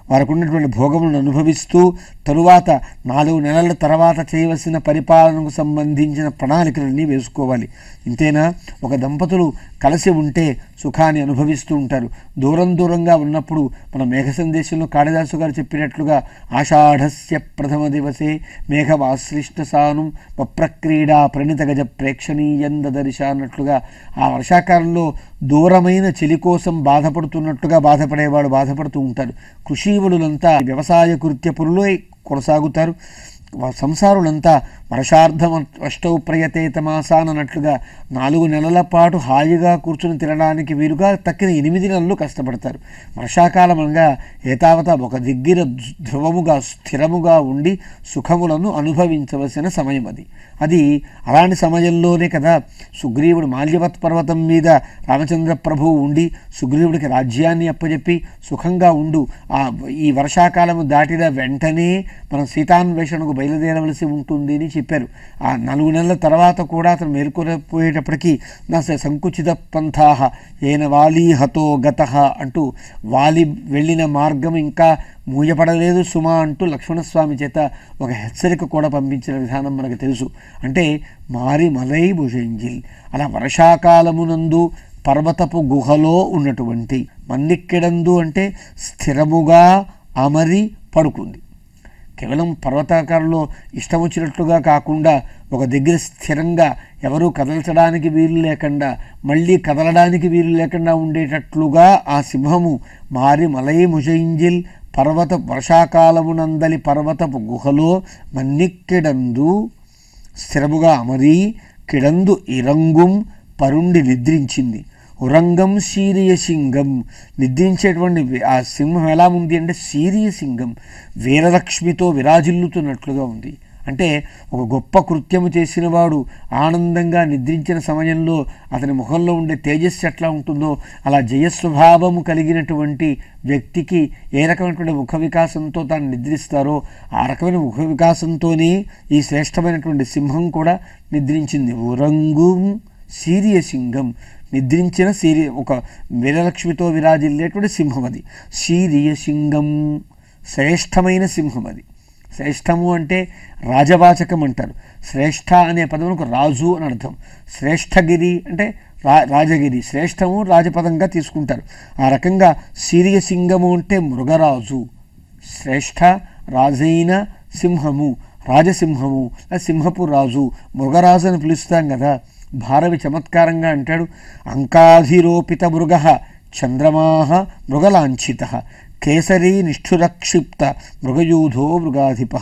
వారికి ఉన్నటువంటి భోగములను అనుభవిస్తూ తరువాత నాలుగు నెలల తర్వాత చేయవలసిన పరిపాలనకు సంబంధించిన ప్రణాళికలన్నీ వేసుకోవాలి ఇంతేనా ఒక దంపతులు కలిసి ఉంటే సుఖాన్ని అనుభవిస్తూ ఉంటారు దూరం దూరంగా ఉన్నప్పుడు మన మేఘ సందేశంలో కాళిదాసు గారు చెప్పినట్లుగా ఆషాఢస్య ప్రథమ దివసే మేఘవాశ్లిష్ట సానుం వప్రక్రీడా ప్రణిత గజ ప్రేక్షణీయం దదర్శ అన్నట్లుగా ఆ వర్షాకాలంలో దూరమైన చెలి కోసం బాధపడుతున్నట్టుగా బాధపడేవాడు బాధపడుతూ ఉంటారు కృషీవులంతా వ్యవసాయ కృత్య పురులై కొనసాగుతారు వా- సంసారులంతా వర్షార్థం అష్టౌ ప్రయతే తమాసాన్ అన్నట్లుగా నాలుగు నెలల పాటు హాయిగా కూర్చుని తినడానికి వీలుగా తక్కిన ఎనిమిది నెలలు కష్టపడతారు వర్షాకాలం అనగా ఏతావత ఒక దగ్గర ధ్రువముగా స్థిరముగా ఉండి సుఖములను అనుభవించవలసిన సమయం అది అది అలాంటి సమయంలోనే కదా సుగ్రీవుడు మాల్యవత్ పర్వతం మీద రామచంద్ర ప్రభువు ఉండి సుగ్రీవుడికి రాజ్యాన్ని అప్పచెప్పి సుఖంగా ఉండు ఆ ఈ వర్షాకాలము దాటిన వెంటనే మనం సీతాన్వేషణకు బయలుదేరవలసి ఉంటుంది అని చెప్పారు ఆ నాలుగు నెలల తర్వాత కూడా అతను మేల్కొనిపోయేటప్పటికీ నా స- సంకుచిత పంథాహ ఏన వాలి హతో గత అంటూ వాలి వెళ్ళిన మార్గం ఇంకా మూయపడలేదు సుమా అంటూ లక్ష్మణస్వామి చేత ఒక హెచ్చరిక కూడా పంపించిన విధానం మనకు తెలుసు అంటే మారి మలై భుజంజిల్ అలా వర్షాకాలమునందు పర్వతపు గుహలో ఉన్నటువంటి మన్నిక్కెడందు అంటే స్థిరముగా అమరి పడుకుంది కేవలం పర్వతాకారంలో ఇష్టం వచ్చినట్లుగా కాకుండా ఒక దగ్గర స్థిరంగా ఎవరూ కదల్చడానికి వీలు లేకుండా మళ్ళీ కదలడానికి వీలు లేకుండా ఉండేటట్లుగా ఆ సింహము మారి మలై ముజయింజిల్ పర్వత వర్షాకాలమునందలి పర్వతపు గుహలో మన్నిక్కెడందు స్థిరముగా అమరి కిడందు ఇరంగుం పరుండి నిద్రించింది ఉరంగం సీరియ సింగం నిద్రించేటువంటి వి- ఆ సింహం ఎలా ఉంది అంటే సీరియ సింగం వీరలక్ష్మితో విరాజిల్లుతున్నట్లుగా ఉంది అంటే ఒక గొప్ప కృత్యము చేసిన వాడు ఆనందంగా నిద్రించిన సమయంలో అతని ముఖంలో ఉండే తేజస్సు ఎట్లా ఉంటుందో అలా జయస్వభావము కలిగినటువంటి వ్యక్తికి ఏ రకమైనటువంటి ముఖ వికాసంతో తాను నిద్రిస్తారో ఆ రకమైన ముఖ వికాసంతోనే ఈ శ్రేష్టమైనటువంటి సింహం కూడా నిద్రించింది ఉరంగు సీరియ సింగం నిద్రించిన సీరి ఒక వీరలక్ష్మితో విరాజిల్లేటువంటి సింహం అది సీరియ సింగం శ్రేష్టమైన సింహం అది శ్రేష్టము అంటే రాజవాచకం అంటారు శ్రేష్ఠ అనే పదమునకు రాజు అని అర్థం శ్రేష్టగిరి అంటే రా రాజగిరి శ్రేష్టము రాజపదంగా తీసుకుంటారు ఆ రకంగా సీరియ సింగము అంటే మృగరాజు శ్రేష్ఠ రాజైన సింహము రాజసింహము లేదా సింహపు రాజు మృగరాజు అని పిలుస్తాం కదా భారవి చమత్కారంగా అంటాడు అంకాధిరోపిత మృగ చంద్రమాహ మృగలాంఛిత కేసరీ నిష్ఠురక్షిప్త మృగయూధో మృగాధిప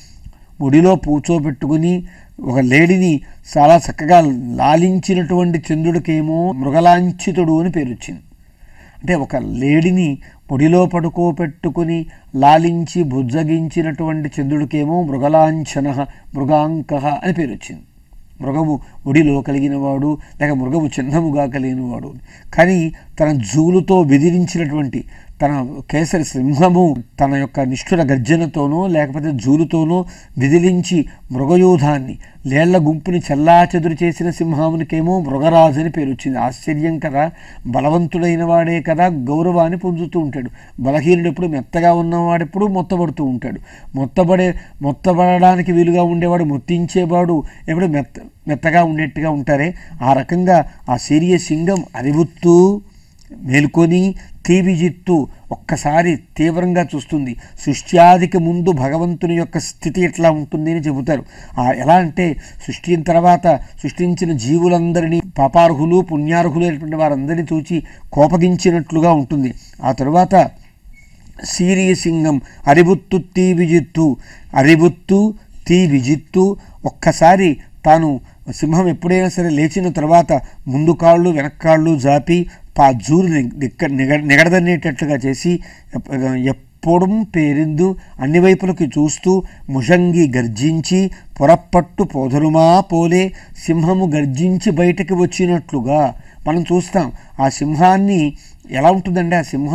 ముడిలో పూచోబెట్టుకుని ఒక లేడిని చాలా చక్కగా లాలించినటువంటి చంద్రుడికేమో మృగలాంఛితుడు అని పేరు వచ్చింది అంటే ఒక లేడిని పొడిలో పడుకోపెట్టుకుని లాలించి బుజ్జగించినటువంటి చంద్రుడికేమో మృగలాంఛన మృగాంక అని పేరు వచ్చింది మృగము ఒడిలో కలిగినవాడు లేక మృగము చిహ్నముగా కలిగినవాడు కానీ తన జూలుతో బెదిరించినటువంటి తన కేసరి సింహము తన యొక్క నిష్ఠుర గర్జనతోనో లేకపోతే జూలుతోనో విదిలించి మృగయూధాన్ని లేళ్ల గుంపుని చెల్లాచెదురు చేసిన సింహామునికేమో మృగరాజు అని పేరు వచ్చింది ఆశ్చర్యం కదా బలవంతుడైన వాడే కదా గౌరవాన్ని పొందుతూ ఉంటాడు బలహీనుడు ఎప్పుడు మెత్తగా ఉన్నవాడెప్పుడు మొత్తబడుతూ ఉంటాడు మొత్తబడే మొత్తబడడానికి వీలుగా ఉండేవాడు మొత్తించేవాడు ఎప్పుడు మెత్త మెత్తగా ఉండేట్టుగా ఉంటారే ఆ రకంగా ఆ సీరియ సింగం అరివుత్తూ మేల్కొని తీవిజిత్తు ఒక్కసారి తీవ్రంగా చూస్తుంది సృష్ట్యాదికి ముందు భగవంతుని యొక్క స్థితి ఎట్లా ఉంటుంది అని చెబుతారు ఆ ఎలా అంటే సృష్టి తర్వాత సృష్టించిన జీవులందరినీ పాపార్హులు పుణ్యార్హులు అయినటువంటి వారందరినీ చూచి కోపగించినట్లుగా ఉంటుంది ఆ తరువాత సీరియ సింగం అరిబుత్తు తీ విజిత్తు అరిబుత్తు తీ విజిత్తు ఒక్కసారి తాను సింహం ఎప్పుడైనా సరే లేచిన తర్వాత ముందు కాళ్ళు వెనక్కాళ్ళు జాపి పా జూరు నిగ నిగడదనేటట్లుగా చేసి ఎప్పుడు పేరిందు అన్ని వైపులకి చూస్తూ ముషంగి గర్జించి పొరపట్టు పోధరుమా పోలే సింహము గర్జించి బయటకు వచ్చినట్లుగా మనం చూస్తాం ఆ సింహాన్ని ఎలా ఉంటుందంటే ఆ సింహం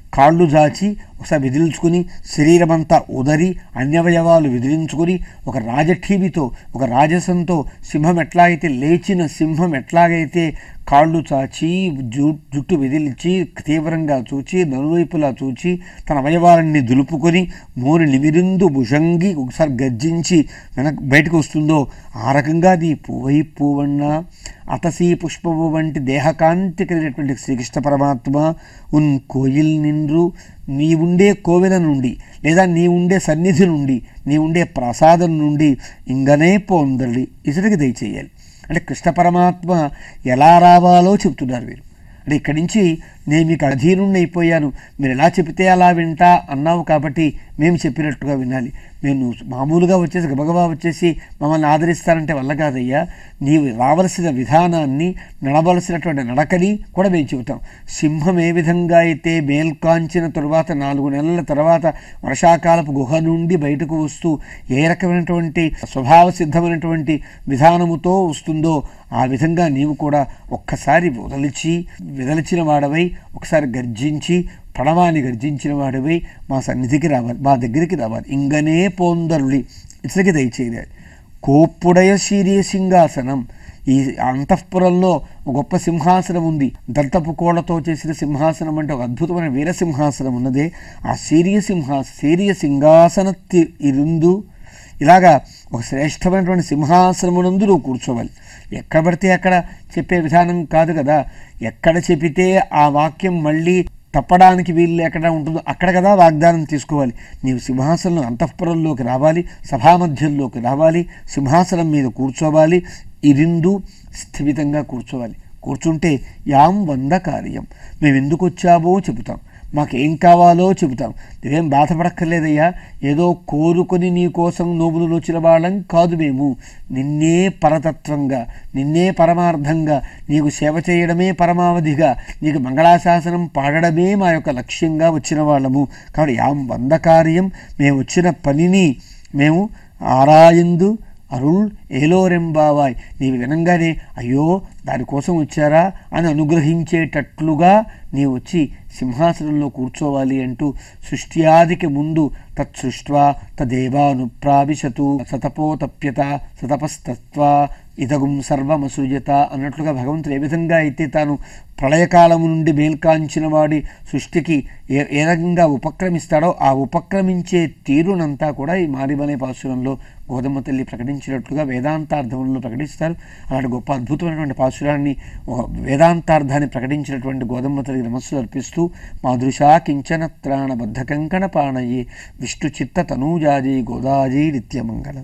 కాళ్ళు జాచి ఒకసారి విదిలించుకుని శరీరమంతా ఉదరి అన్యవయవాలు విదిలించుకుని ఒక రాజఠీవితో ఒక రాజసంతో సింహం ఎట్లాగైతే లేచిన సింహం ఎట్లాగైతే కాళ్ళు చాచి జు జుట్టు విదిలించి తీవ్రంగా చూచి నలువైపులా చూచి తన అవయవాలన్నీ దులుపుకొని మోరి నిమిరిందు భుజంగి ఒకసారి గర్జించి వెనక్ బయటకు వస్తుందో ఆ రకంగా నీ పువ్వై పువ్వన్నా అతసీ పుష్పము వంటి దేహకాంతి కలిగినటువంటి శ్రీకృష్ణ పరమాత్మ ఉన్ కోయిల్ నిండ్రు నీ ఉండే కోవెల నుండి లేదా నీ ఉండే సన్నిధి నుండి నీ ఉండే ప్రసాదం నుండి ఇంగనే పొందలి ఇతడికి దయచేయాలి అంటే కృష్ణ పరమాత్మ ఎలా రావాలో చెప్తున్నారు వీరు అంటే ఇక్కడి నుంచి నేను మీకు అధీనుణ్ణి అయిపోయాను మీరు ఎలా చెబితే అలా వింటా అన్నావు కాబట్టి మేము చెప్పినట్టుగా వినాలి నేను మామూలుగా వచ్చేసి గబగబా వచ్చేసి మమ్మల్ని ఆదరిస్తారంటే వల్ల కాదయ్యా నీవు రావలసిన విధానాన్ని నడవలసినటువంటి నడకని కూడా మేము చెబుతాం సింహం ఏ విధంగా అయితే మేల్కాంచిన తరువాత నాలుగు నెలల తర్వాత వర్షాకాలపు గుహ నుండి బయటకు వస్తూ ఏ రకమైనటువంటి స్వభావ సిద్ధమైనటువంటి విధానముతో వస్తుందో ఆ విధంగా నీవు కూడా ఒక్కసారి వదలిచి విదలిచిన వాడవై ఒకసారి గర్జించి ప్రణవాన్ని గర్జించిన వాడివై మా సన్నిధికి రావాలి మా దగ్గరికి రావాలి ఇంగనే పోందరుడి ఇతరికి దయచేయాలి కోప్పుడయ శీర్య సింహాసనం ఈ అంతఃపురంలో ఒక గొప్ప సింహాసనం ఉంది దంతపు కోళ్లతో చేసిన సింహాసనం అంటే ఒక అద్భుతమైన వీర సింహాసనం ఉన్నదే ఆ సీరియ సింహా సీరియ సింహాసన ఇరుందు ఇలాగా ఒక శ్రేష్టమైనటువంటి సింహాసనమునందు నువ్వు కూర్చోవాలి ఎక్కడ పడితే అక్కడ చెప్పే విధానం కాదు కదా ఎక్కడ చెప్పితే ఆ వాక్యం మళ్ళీ తప్పడానికి వీలు ఎక్కడ ఉంటుందో అక్కడ కదా వాగ్దానం తీసుకోవాలి నీవు సింహాసనం అంతఃపురంలోకి రావాలి సభామధ్యంలోకి రావాలి సింహాసనం మీద కూర్చోవాలి ఇరిందు స్థిమితంగా కూర్చోవాలి కూర్చుంటే యాం వంద కార్యం మేము ఎందుకు వచ్చామో చెబుతాం మాకేం కావాలో చెబుతాం నువ్వేం బాధపడక్కర్లేదయ్యా ఏదో కోరుకొని నీ కోసం నోములు వచ్చిన వాళ్ళం కాదు మేము నిన్నే పరతత్వంగా నిన్నే పరమార్థంగా నీకు సేవ చేయడమే పరమావధిగా నీకు మంగళాశాసనం పాడడమే మా యొక్క లక్ష్యంగా వచ్చిన వాళ్ళము కాబట్టి యాం వంద కార్యం మేము వచ్చిన పనిని మేము ఆరాయందు అరుళ్ ఏలోరెంబావాయ్ నీవు వినంగానే అయ్యో దానికోసం వచ్చారా అని అనుగ్రహించేటట్లుగా నీవు వచ్చి సింహాసనంలో కూర్చోవాలి అంటూ సృష్ట్యాదికి ముందు తత్సృష్ట్వా తదేవానుప్రావిశతు సతపోతప్యత సతపస్తత్వా ఇదగుం సర్వమసృజత అన్నట్లుగా భగవంతుడు ఏ విధంగా అయితే తాను ప్రళయకాలము నుండి మేల్కాంచిన వాడి సృష్టికి ఏ ఏ రకంగా ఉపక్రమిస్తాడో ఆ ఉపక్రమించే తీరునంతా కూడా ఈ మారిబనే పాసురంలో గోధుమ తల్లి ప్రకటించినట్లుగా వేదాంతార్థంలో ప్రకటిస్తారు అలాంటి గొప్ప అద్భుతమైనటువంటి పాసురాన్ని ఒక వేదాంతార్థాన్ని ప్రకటించినటువంటి గోధుమ తల్లి నమస్సులు అర్పిస్తూ మాదృశా కించన త్రాణ బద్ధ కంకణ పాణయే విష్ణు చిత్త తనూజాజీ గోదాజీ నిత్యమంగళం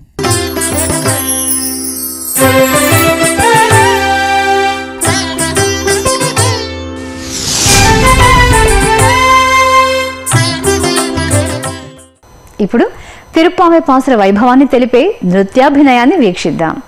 ఇప్పుడు తిరుప్పామె పాసుల వైభవాన్ని తెలిపే నృత్యాభినయాన్ని వీక్షిద్దాం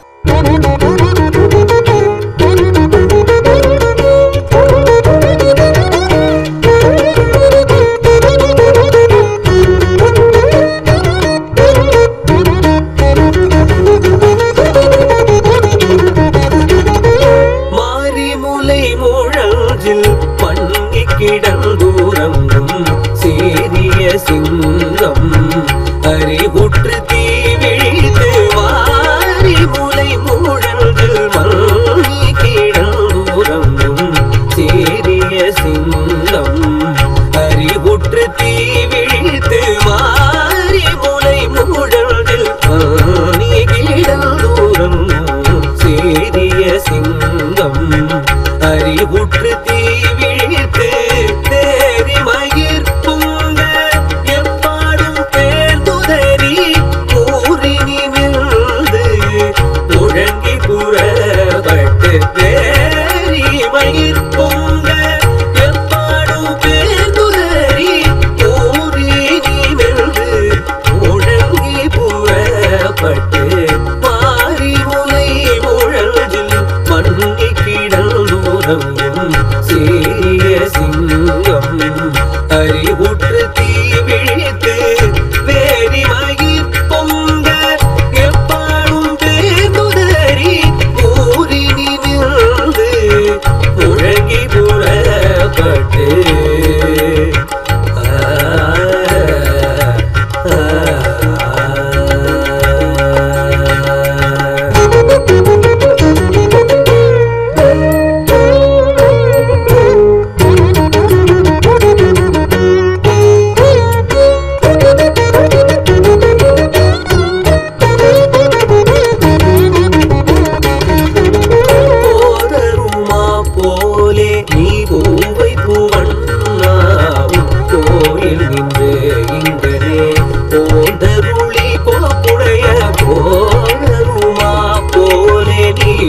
மாரிமுலை முழஞ்சில் மண்ணி கிடந்தூரம் சேரிய சிங்கம் அறிவுற்று தீ விழித்து மாரிமுலை முழஞ்சில் மண்ணி கிடந்தூரம் சேரிய சிங்கம் அறிவுற்று தீ விழித்து மாரிமுலை முழஞ்சில் மண்ணி கிடந்தூரம் சேரிய சிங்கம் அறிவுற்று தீ விழித்து தேரி மயிர் பொங்க எப்பாடும் பேர்ந்துதறி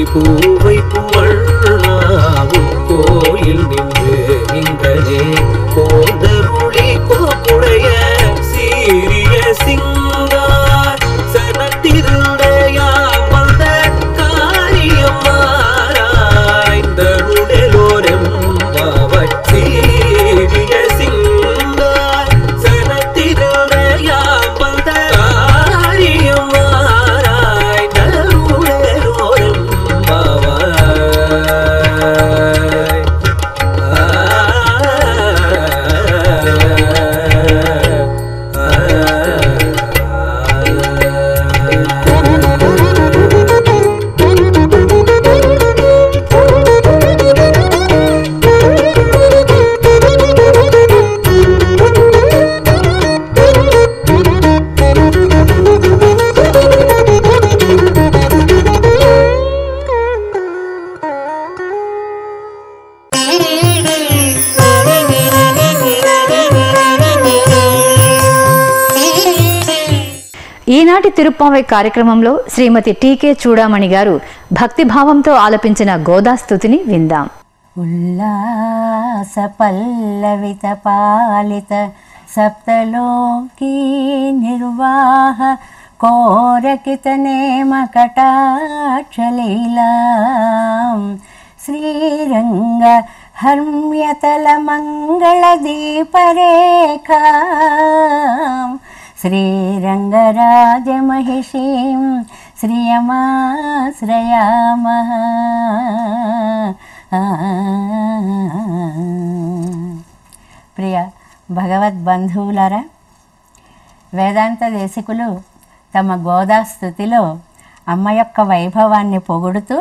பூவைப்பு வண்ணாவும் கோயில் நின்று நின்றதே போதருளி கோப்புடைய சீரிய சிங்கார் சனத்திருந்த யாமந்த காரியம் மாறாய்ந்தருளோரம் சீரிய சிங்கார் சனத்திருந்த யாமந்த காரியம் மாறாய்ந்தருளோரம் பாவாய் ఈనాటి తిరుప్పావై కార్యక్రమంలో శ్రీమతి టీకే చూడామణి గారు భక్తిభావంతో ఆలపించిన గోదాస్తుతిని విందాం ఉల్లాస పల్లవిత పాలిత సప్తలోకీ నిర్వాహ కోరకిత నేమ కటాక్షలీలా శ్రీరంగ హర్మ్యతల మంగళ దీపరేఖా శ్రీరంగరాజమహిషీం శ్రియమాశ్రయామః ప్రియ భగవద్బంధువులారా వేదాంత దేశికులు తమ గోదా స్థుతిలో అమ్మ యొక్క వైభవాన్ని పొగుడుతూ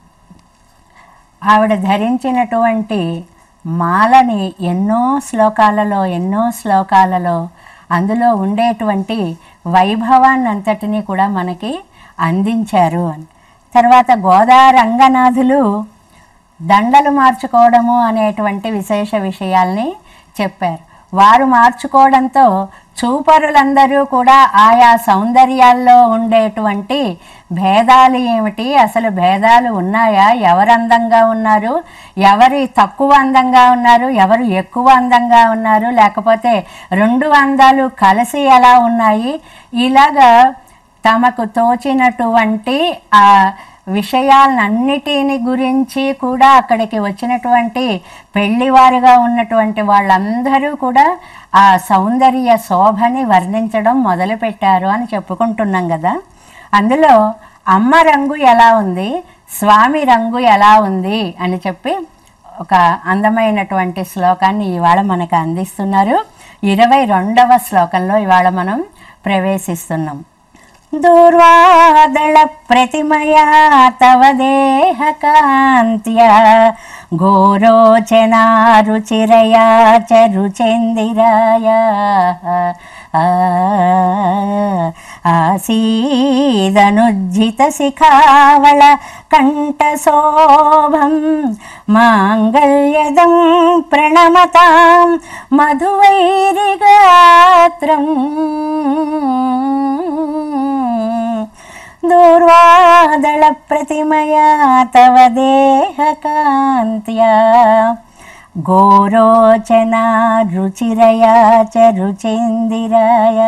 ఆవిడ ధరించినటువంటి మాలని ఎన్నో శ్లోకాలలో ఎన్నో శ్లోకాలలో అందులో ఉండేటువంటి వైభవాన్ని అంతటినీ కూడా మనకి అందించారు అని తర్వాత గోదా రంగనాథులు దండలు మార్చుకోవడము అనేటువంటి విశేష విషయాల్ని చెప్పారు వారు మార్చుకోవడంతో చూపరులందరూ కూడా ఆయా సౌందర్యాల్లో ఉండేటువంటి భేదాలు ఏమిటి అసలు భేదాలు ఉన్నాయా ఎవరు అందంగా ఉన్నారు ఎవరు తక్కువ అందంగా ఉన్నారు ఎవరు ఎక్కువ అందంగా ఉన్నారు లేకపోతే రెండు అందాలు కలిసి ఎలా ఉన్నాయి ఇలాగా తమకు తోచినటువంటి ఆ విషయాలన్నిటిని గురించి కూడా అక్కడికి వచ్చినటువంటి పెళ్లివారుగా ఉన్నటువంటి వాళ్ళందరూ కూడా ఆ సౌందర్య శోభని వర్ణించడం మొదలుపెట్టారు అని చెప్పుకుంటున్నాం కదా అందులో అమ్మ రంగు ఎలా ఉంది స్వామి రంగు ఎలా ఉంది అని చెప్పి ఒక అందమైనటువంటి శ్లోకాన్ని ఇవాళ మనకు అందిస్తున్నారు ఇరవై రెండవ శ్లోకంలో ఇవాళ మనం ప్రవేశిస్తున్నాం దూర్వాదళ ప్రతిమయా తవ దేహ కాంత్యా ఘోరోచనా రుచిరయా చ రుచెందిరాయ ఆసీదనుజ్జిత శిఖావళ కంఠశోభం మాంగళ్యదం ప్రణమతాం మధువైరిగాత్రం దూర్వాదళ ప్రతిమయా తవ దేహ కాంత్యా ఘోరోచనా రుచిరయా చ రుచేందిరాయ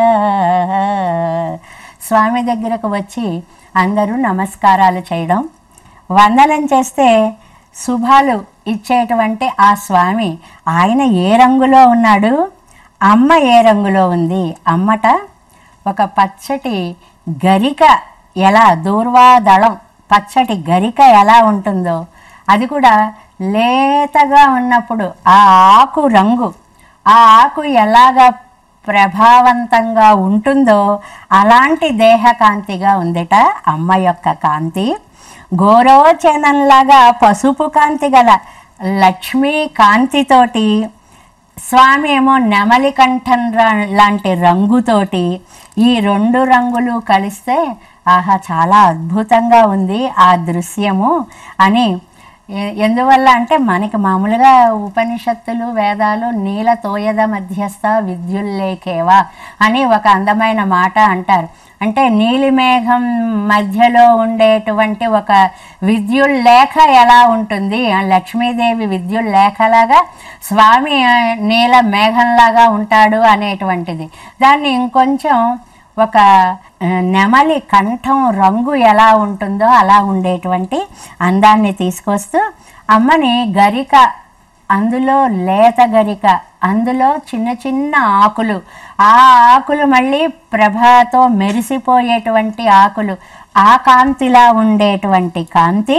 స్వామి దగ్గరకు వచ్చి అందరూ నమస్కారాలు చేయడం వందనం చేస్తే శుభాలు ఇచ్చేటువంటి ఆ స్వామి ఆయన ఏ రంగులో ఉన్నాడు అమ్మ ఏ రంగులో ఉంది అమ్మట ఒక పచ్చటి గరిక ఎలా దూర్వాదళం పచ్చటి గరిక ఎలా ఉంటుందో అది కూడా లేతగా ఉన్నప్పుడు ఆ ఆకు రంగు ఆ ఆకు ఎలాగా ప్రభావవంతంగా ఉంటుందో అలాంటి దేహకాంతిగా ఉందిట అమ్మ యొక్క కాంతి గోరోచనంలాగా పసుపు కాంతి గల లక్ష్మీ కాంతితోటి స్వామి ఏమో నెమలి కంఠం రా- లాంటి రంగుతోటి ఈ రెండు రంగులు కలిస్తే ఆహా చాలా అద్భుతంగా ఉంది ఆ దృశ్యము అని ఎ- ఎందువల్ల అంటే మనకి మామూలుగా ఉపనిషత్తులు వేదాలు నీల తోయద మధ్యస్థ విద్యుల్లేఖేవా అని ఒక అందమైన మాట అంటారు అంటే నీలిమేఘం మధ్యలో ఉండేటువంటి ఒక విద్యుల్ లేఖ ఎలా ఉంటుంది ఆ లక్ష్మీదేవి విద్యుల్ లేఖలాగా స్వామి ఆ, నీల మేఘంలాగా ఉంటాడు అనేటువంటిది దాన్ని ఇంకొంచెం ఒక ఆ, నెమలి కంఠం రంగు ఎలా ఉంటుందో అలా ఉండేటువంటి అందాన్ని తీసుకొస్తూ అమ్మని గరిక అందులో లేత గరిక అందులో చిన్న చిన్న ఆకులు ఆ ఆకులు మళ్ళీ ప్రభతో మెరిసిపోయేటువంటి ఆకులు ఆ కాంతిలా ఉండేటువంటి కాంతి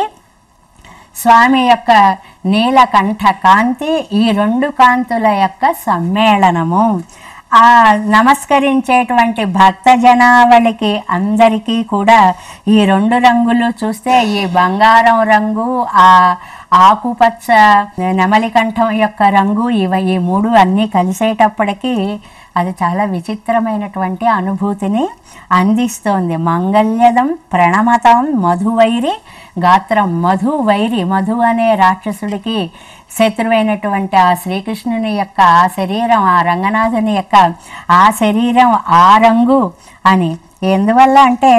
స్వామి యొక్క నీలకంఠ కాంతి ఈ రెండు కాంతుల యొక్క సమ్మేళనము ఆ నమస్కరించేటువంటి భక్త జనావళికి అందరికీ కూడా ఈ రెండు రంగులు చూస్తే ఈ బంగారం రంగు ఆ ఆకుపచ్చ నెమలికంఠం యొక్క రంగు ఇవ ఈ మూడు అన్నీ కలిసేటప్పటికీ అది చాలా విచిత్రమైనటువంటి అనుభూతిని అందిస్తోంది మంగళ్యదం ప్రణమతం మధువైరి గాత్రం మధు వైరి మధు అనే రాక్షసుడికి శత్రువైనటువంటి ఆ శ్రీకృష్ణుని యొక్క ఆ శరీరం ఆ రంగనాథుని యొక్క ఆ శరీరం ఆ రంగు అని ఎందువల్ల అంటే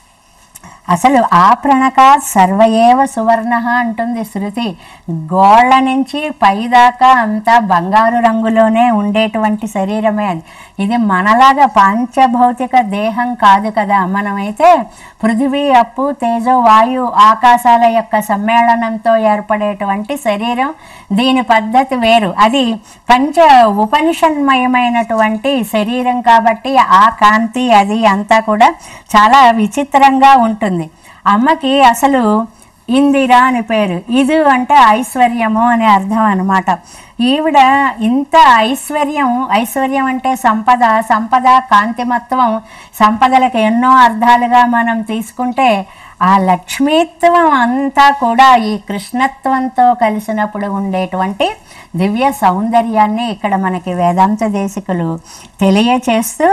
అసలు ఆ ప్రణక సర్వయేవ సువర్ణ అంటుంది శృతి గోళ్ళ నుంచి పైదాకా అంతా బంగారు రంగులోనే ఉండేటువంటి శరీరమే అది ఇది మనలాగా పాంచభౌతిక దేహం కాదు కదా మనమైతే పృథివీ అప్పు తేజో వాయు ఆకాశాల యొక్క సమ్మేళనంతో ఏర్పడేటువంటి శరీరం దీని పద్ధతి వేరు అది పంచ ఉపనిషన్మయమైనటువంటి శరీరం కాబట్టి ఆ కాంతి అది అంతా కూడా చాలా విచిత్రంగా ఉంటుంది అమ్మకి అసలు ఇందిరా అని పేరు ఇది అంటే ఐశ్వర్యము అనే అర్థం అనమాట ఈవిడ ఇంత ఐశ్వర్యం ఐశ్వర్యం అంటే సంపద సంపద కాంతిమత్వం సంపదలకు ఎన్నో అర్థాలుగా మనం తీసుకుంటే ఆ లక్ష్మీత్వం అంతా కూడా ఈ కృష్ణత్వంతో కలిసినప్పుడు ఉండేటువంటి దివ్య సౌందర్యాన్ని ఇక్కడ మనకి వేదాంత దేశికులు తెలియచేస్తూ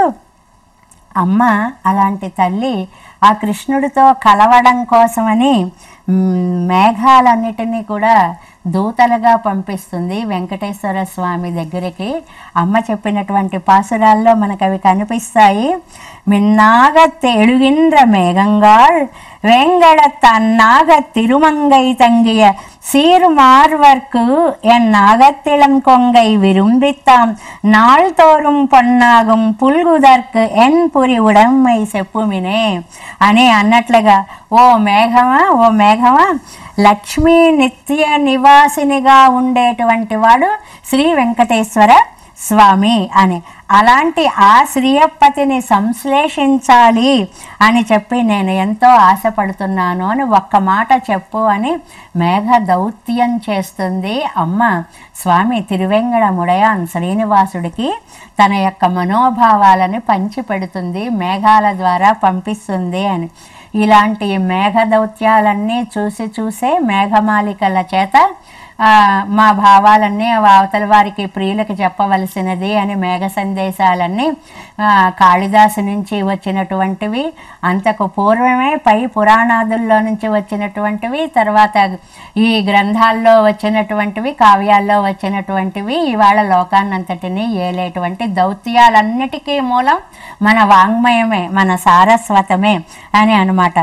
అమ్మ అలాంటి తల్లి ఆ కృష్ణుడితో కలవడం కోసమని మ్, మేఘాలన్నిటినీ కూడా దూతలుగా పంపిస్తుంది వెంకటేశ్వర స్వామి దగ్గరికి అమ్మ చెప్పినటువంటి పాసురాల్లో మనకు అవి కనిపిస్తాయి మిన్నాగ తెழுகின்ற மேகங்காள் வேங்கட தன்னாக திருமங்கை தங்கிய சீர்மார்வர்க்கு என் நாகத்திளம் கொங்கை விரும்பித்தாம் நாள்தோறும் பொன்னாகும் పుల్గుదర్క్ ఎన్ పురి ఉడమ్మై చెప్పుమినే అని అన్నట్లుగా ఓ మేఘమా ఓ మేఘమా లక్ష్మీ నిత్య నివాసినిగా ఉండేటువంటి వాడు శ్రీ వెంకటేశ్వర స్వామి అని అలాంటి ఆ శ్రీయప్పతిని సంశ్లేషించాలి అని చెప్పి నేను ఎంతో ఆశపడుతున్నాను అని ఒక్క మాట చెప్పు అని మేఘ దౌత్యం చేస్తుంది అమ్మ స్వామి తిరువెంగడ ముడయాన్ శ్రీనివాసుడికి తన యొక్క మనోభావాలని పంచిపెడుతుంది మేఘాల ద్వారా పంపిస్తుంది అని ఇలాంటి మేఘ దౌత్యాలన్నీ చూసి చూసే మేఘమాలికల చేత ఆ, మా భావాలన్నీ అవతల వారికి ప్రియులకు చెప్పవలసినది అని మేఘ సందేశాలన్నీ ఆ, కాళిదాసు నుంచి వచ్చినటువంటివి అంతకు పూర్వమే పై పురాణాదుల్లో నుంచి వచ్చినటువంటివి తర్వాత ఈ గ్రంథాల్లో వచ్చినటువంటివి కావ్యాల్లో వచ్చినటువంటివి ఇవాళ లోకాన్నంతటినీ ఏలేటువంటి దౌత్యాలన్నిటికీ మూలం మన వాంగ్మయమే మన సారస్వతమే అని అనమాట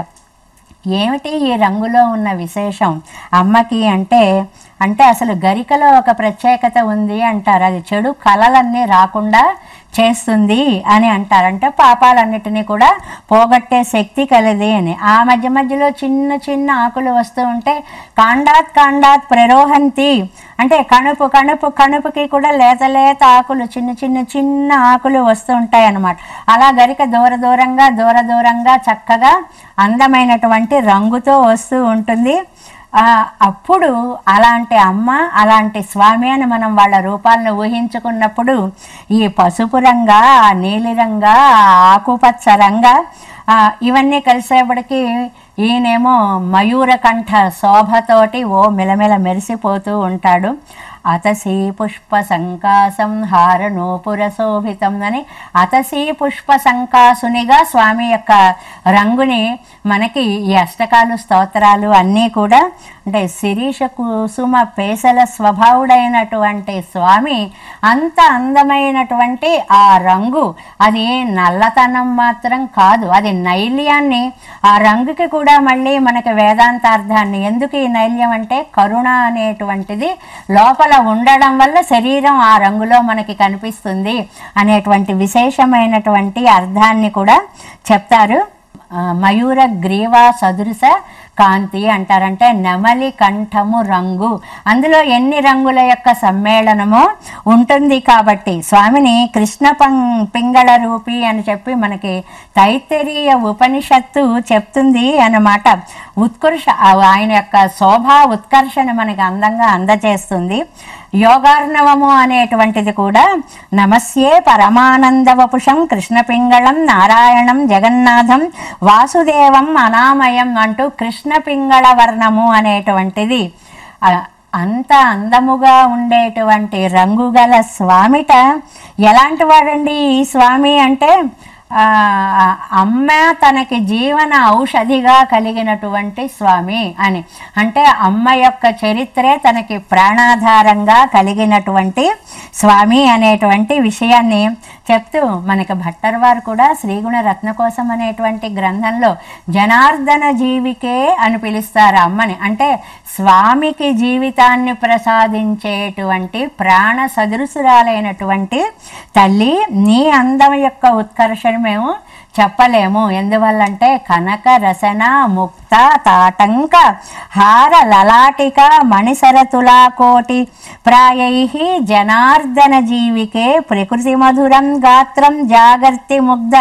ఏమిటి ఈ రంగులో ఉన్న విశేషం అమ్మకి అంటే అంటే అసలు గరికలో ఒక ప్రత్యేకత ఉంది అంటారు అది చెడు కళలన్నీ రాకుండా చేస్తుంది అని అంటారు అంటే పాపాలన్నిటినీ కూడా పోగొట్టే శక్తి కలది అని ఆ మధ్య మధ్యలో చిన్న చిన్న ఆకులు వస్తూ ఉంటే కాండాత్ కాండాత్ ప్రరోహంతి అంటే కణుపు కణుపు కణుపుకి కూడా లేత లేత ఆకులు చిన్న చిన్న చిన్న ఆకులు వస్తూ ఉంటాయి అన్నమాట అలా గరిక దూర దూరంగా దూర దూరంగా చక్కగా అందమైనటువంటి రంగుతో వస్తూ ఉంటుంది ఆ, అప్పుడు అలాంటి అమ్మ అలాంటి స్వామి అని మనం వాళ్ళ రూపాలను ఊహించుకున్నప్పుడు ఈ పసుపు రంగా ఆ నీలి రంగా ఆ ఆకుపచ్చ రంగా ఆ, ఇవన్నీ కలిసేపటికి ఈయనేమో మయూరకంఠ శోభతోటి ఓ మిలమిల మెరిసిపోతూ ఉంటాడు అతసీ పుష్ప సంకాసం హార నూపుర శోభితం అని అతసీ పుష్ప సంకాసునిగా స్వామి యొక్క రంగుని మనకి ఈ అష్టకాలు స్తోత్రాలు అన్నీ కూడా అంటే శిరీష కుసుమ పేసల స్వభావుడైనటువంటి స్వామి అంత అందమైనటువంటి ఆ రంగు అది నల్లతనం మాత్రం కాదు అది నైల్యాన్ని ఆ రంగుకి కూడా మళ్ళీ మనకి వేదాంతార్థాన్ని ఎందుకు ఈ నైల్యం అంటే కరుణ అనేటువంటిది లోపల ఉండడం వల్ల శరీరం ఆ రంగులో మనకి కనిపిస్తుంది అనేటువంటి విశేషమైనటువంటి అర్థాన్ని కూడా చెప్తారు ఆ, మయూర గ్రీవ సదృశ కాంతి అంటారంటే నెమలి కంఠము రంగు అందులో ఎన్ని రంగుల యొక్క సమ్మేళనమో ఉంటుంది కాబట్టి స్వామిని కృష్ణ పం పింగళ రూపి అని చెప్పి మనకి తైత్తరీయ ఉపనిషత్తు చెప్తుంది అన్నమాట ఉత్కర్ష ఆ- ఆయన యొక్క శోభా ఉత్కర్షణ మనకి అందంగా అందజేస్తుంది యోగార్ణవము అనేటువంటిది కూడా నమస్యే పరమానందవపుషం కృష్ణపింగళం నారాయణం జగన్నాథం వాసుదేవం అనామయం అంటూ కృష్ణపింగళ వర్ణము అనేటువంటిది ఆ, అంత అందముగా ఉండేటువంటి రంగుగల స్వామిట ఎలాంటి వాడండి ఈ స్వామి అంటే ఆ, అమ్మ తనకి జీవన ఔషధిగా కలిగినటువంటి స్వామి అని అంటే అమ్మ యొక్క చరిత్రే తనకి ప్రాణాధారంగా కలిగినటువంటి స్వామి అనేటువంటి విషయాన్ని చెప్తూ మనకి భట్టర్ వారు కూడా శ్రీగుణ రత్నకోశం అనేటువంటి గ్రంథంలో జనార్దన జీవికే అని పిలుస్తారు అమ్మని అంటే స్వామికి జీవితాన్ని ప్రసాదించేటువంటి ప్రాణ సదృశురాలైనటువంటి తల్లి నీ అందం యొక్క ఉత్కర్షణ మేము చెప్పలేము ఎందువల్లంటే కనక రసన ముక్త తాటంక హార లలాటిక మణిసరతులా కోటి ప్రాయై జనార్దన జీవికే ప్రకృతి మధురం గాత్రం జాగర్తి ముగ్ధ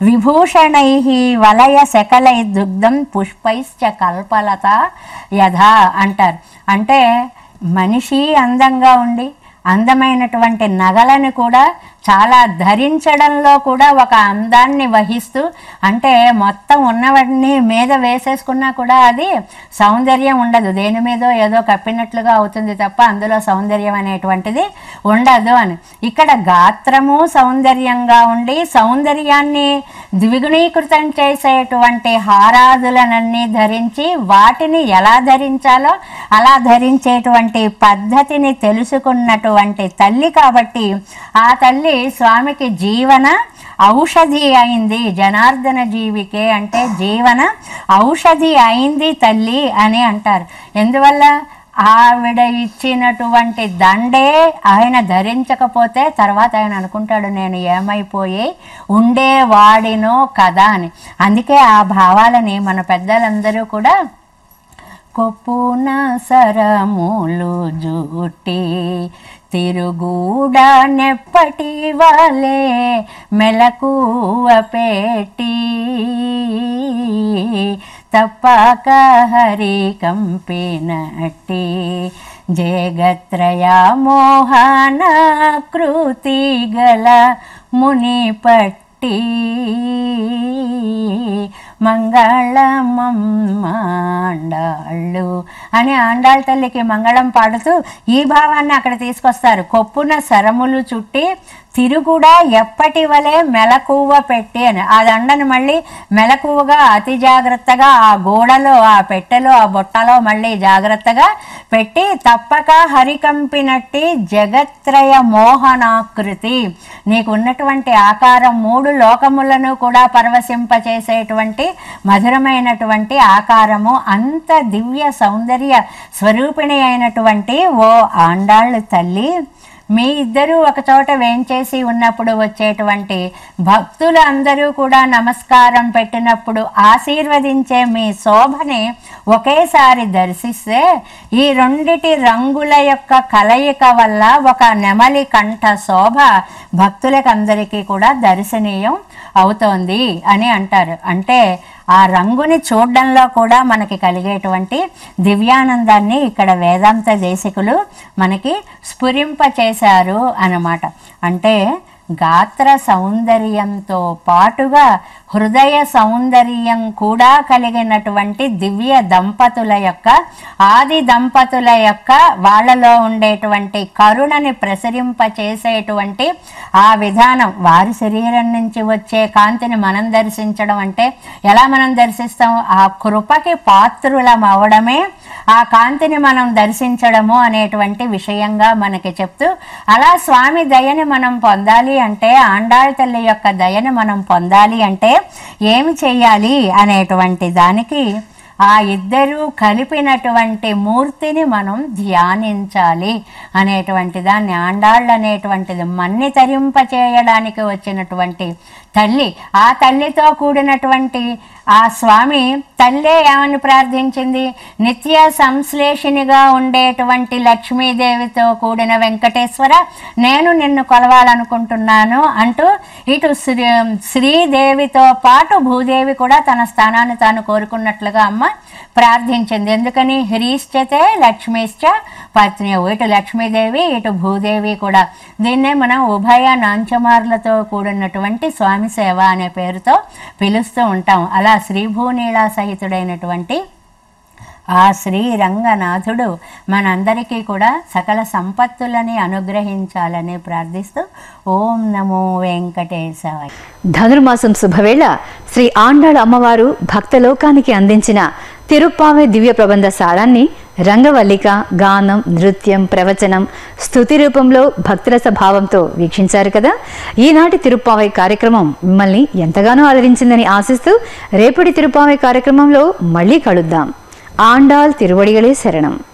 విభూషణై వలయ శకలై దుగ్ధం పుష్పైశ్చ కల్పలత యథా అంటారు అంటే మనిషి అందంగా ఉండి అందమైనటువంటి నగలను కూడా చాలా ధరించడంలో కూడా ఒక అందాన్ని వహిస్తూ అంటే మొత్తం ఉన్నవాటిని మీద వేసేసుకున్నా కూడా అది సౌందర్యం ఉండదు దేని మీదో ఏదో కప్పినట్లుగా అవుతుంది తప్ప అందులో సౌందర్యం అనేటువంటిది ఉండదు అని ఇక్కడ గాత్రము సౌందర్యంగా ఉండి సౌందర్యాన్ని ద్విగుణీకృతం చేసేటువంటి హారాదులనన్నీ ధరించి వాటిని ఎలా ధరించాలో అలా ధరించేటువంటి పద్ధతిని తెలుసుకున్నటువంటి తల్లి కాబట్టి ఆ తల్లి స్వామికి జీవన ఔషధి అయింది జనార్దన జీవికే అంటే జీవన ఔషధి అయింది తల్లి అని అంటారు ఎందువల్ల ఆవిడ ఇచ్చినటువంటి దండే ఆయన ధరించకపోతే తర్వాత ఆయన అనుకుంటాడు నేను ఏమైపోయి ఉండేవాడినో కదా అని అందుకే ఆ భావాలని మన పెద్దలందరూ కూడా కొప్పున సరములు జుట్టి తిరుగుడ నెప్పటి వాలే మెలకువ పెట్టి తప్పక హరి కంపినట్టి జగత్రయ మోహన కృతి గల ముని పట్టి మంగళమమ్మాండాళ్ళు అని ఆండాళ్ళ తల్లికి మంగళం పాడుతూ ఈ భావాన్ని అక్కడ తీసుకొస్తారు కొప్పున సరములు చుట్టి తిరుగుడా ఎప్పటి వలె మెలకువ పెట్టి అని ఆ దండను మళ్ళీ మెలకువగా అతి జాగ్రత్తగా ఆ గోడలో ఆ పెట్టెలో ఆ బుట్టలో మళ్ళీ జాగ్రత్తగా పెట్టి తప్పక హరికంపినట్టి జగత్రయ మోహనాకృతి నీకు ఉన్నటువంటి ఆకారం మూడు లోకములను కూడా పరవశింపచేసేటువంటి మధురమైనటువంటి ఆకారము అంత దివ్య సౌందర్య స్వరూపిణి అయినటువంటి ఓ ఆండాళ్ళు తల్లి మీ ఇద్దరూ ఒక చోట వేంచేసి ఉన్నప్పుడు వచ్చేటువంటి భక్తులు అందరూ కూడా నమస్కారం పెట్టినప్పుడు ఆశీర్వదించే మీ శోభని ఒకేసారి దర్శిస్తే ఈ రెండిటి రంగుల యొక్క కలయిక వల్ల ఒక నెమలి కంఠ శోభ భక్తులకందరికీ కూడా దర్శనీయం అవుతోంది అని అంటారు అంటే ఆ రంగుని చూడడంలో కూడా మనకి కలిగేటువంటి దివ్యానందాన్ని ఇక్కడ వేదాంత దేశికులు మనకి స్ఫురింపచేశారు అన్నమాట అంటే గాత్ర సౌందర్యంతో పాటుగా హృదయ సౌందర్యం కూడా కలిగినటువంటి దివ్య దంపతుల యొక్క ఆది దంపతుల యొక్క వాళ్ళలో ఉండేటువంటి కరుణని ప్రసరింపచేసేటువంటి ఆ విధానం వారి శరీరం నుంచి వచ్చే కాంతిని మనం దర్శించడం అంటే ఎలా మనం దర్శిస్తాం ఆ కృపకి పాత్రులం అవడమే ఆ కాంతిని మనం దర్శించడము అనేటువంటి విషయంగా మనకి చెప్తూ అలా స్వామి దయని మనం పొందాలి అంటే ఆండాళ్ తల్లి యొక్క దయని మనం పొందాలి అంటే ఏమి చెయ్యాలి అనేటువంటి దానికి ఆ ఇద్దరూ కలిపినటువంటి మూర్తిని మనం ధ్యానించాలి అనేటువంటి దాన్ని ఆండాళ్ళు అనేటువంటిది మన్ని తరింప చేయడానికి వచ్చినటువంటి తల్లి ఆ తల్లితో కూడినటువంటి ఆ స్వామి తల్లే ఏమని ప్రార్థించింది నిత్య సంశ్లేషినిగా ఉండేటువంటి లక్ష్మీదేవితో కూడిన వెంకటేశ్వర నేను నిన్ను కొలవాలనుకుంటున్నాను అంటూ ఇటు శ్రీ శ్రీదేవితో పాటు భూదేవి కూడా తన స్థానాన్ని తాను కోరుకున్నట్లుగా అమ్మ ప్రార్థించింది ఎందుకని హ్రీశ్చతే లక్ష్మీశ్చ పత్ని ఇటు లక్ష్మీదేవి ఇటు భూదేవి కూడా దీన్నే మనం ఉభయ నాంచమార్లతో కూడినటువంటి స్వామి సేవ అనే పేరుతో పిలుస్తూ ఉంటాం అలా శ్రీభూనీళా సహితుడైనటువంటి ఆ శ్రీ రంగనాథుడు మనందరికీ కూడా సకల సంపత్తులని అనుగ్రహించాలని ప్రార్థిస్తూ ఓం నమో వెంకటేశాయ ధనుర్మాసం శుభవేళ శ్రీ ఆండాళ్ అమ్మవారు భక్తలోకానికి అందించిన తిరుప్పావే దివ్య ప్రబంధ సారాన్ని రంగవల్లిక గానం నృత్యం ప్రవచనం స్తుతి రూపంలో భక్తుల భావంతో వీక్షించారు కదా ఈనాటి తిరుప్పావై కార్యక్రమం మిమ్మల్ని ఎంతగానో ఆదరించిందని ఆశిస్తూ రేపటి తిరుప్పావై కార్యక్రమంలో మళ్ళీ కలుద్దాం ఆండాల్ తిరువడిగలే శరణం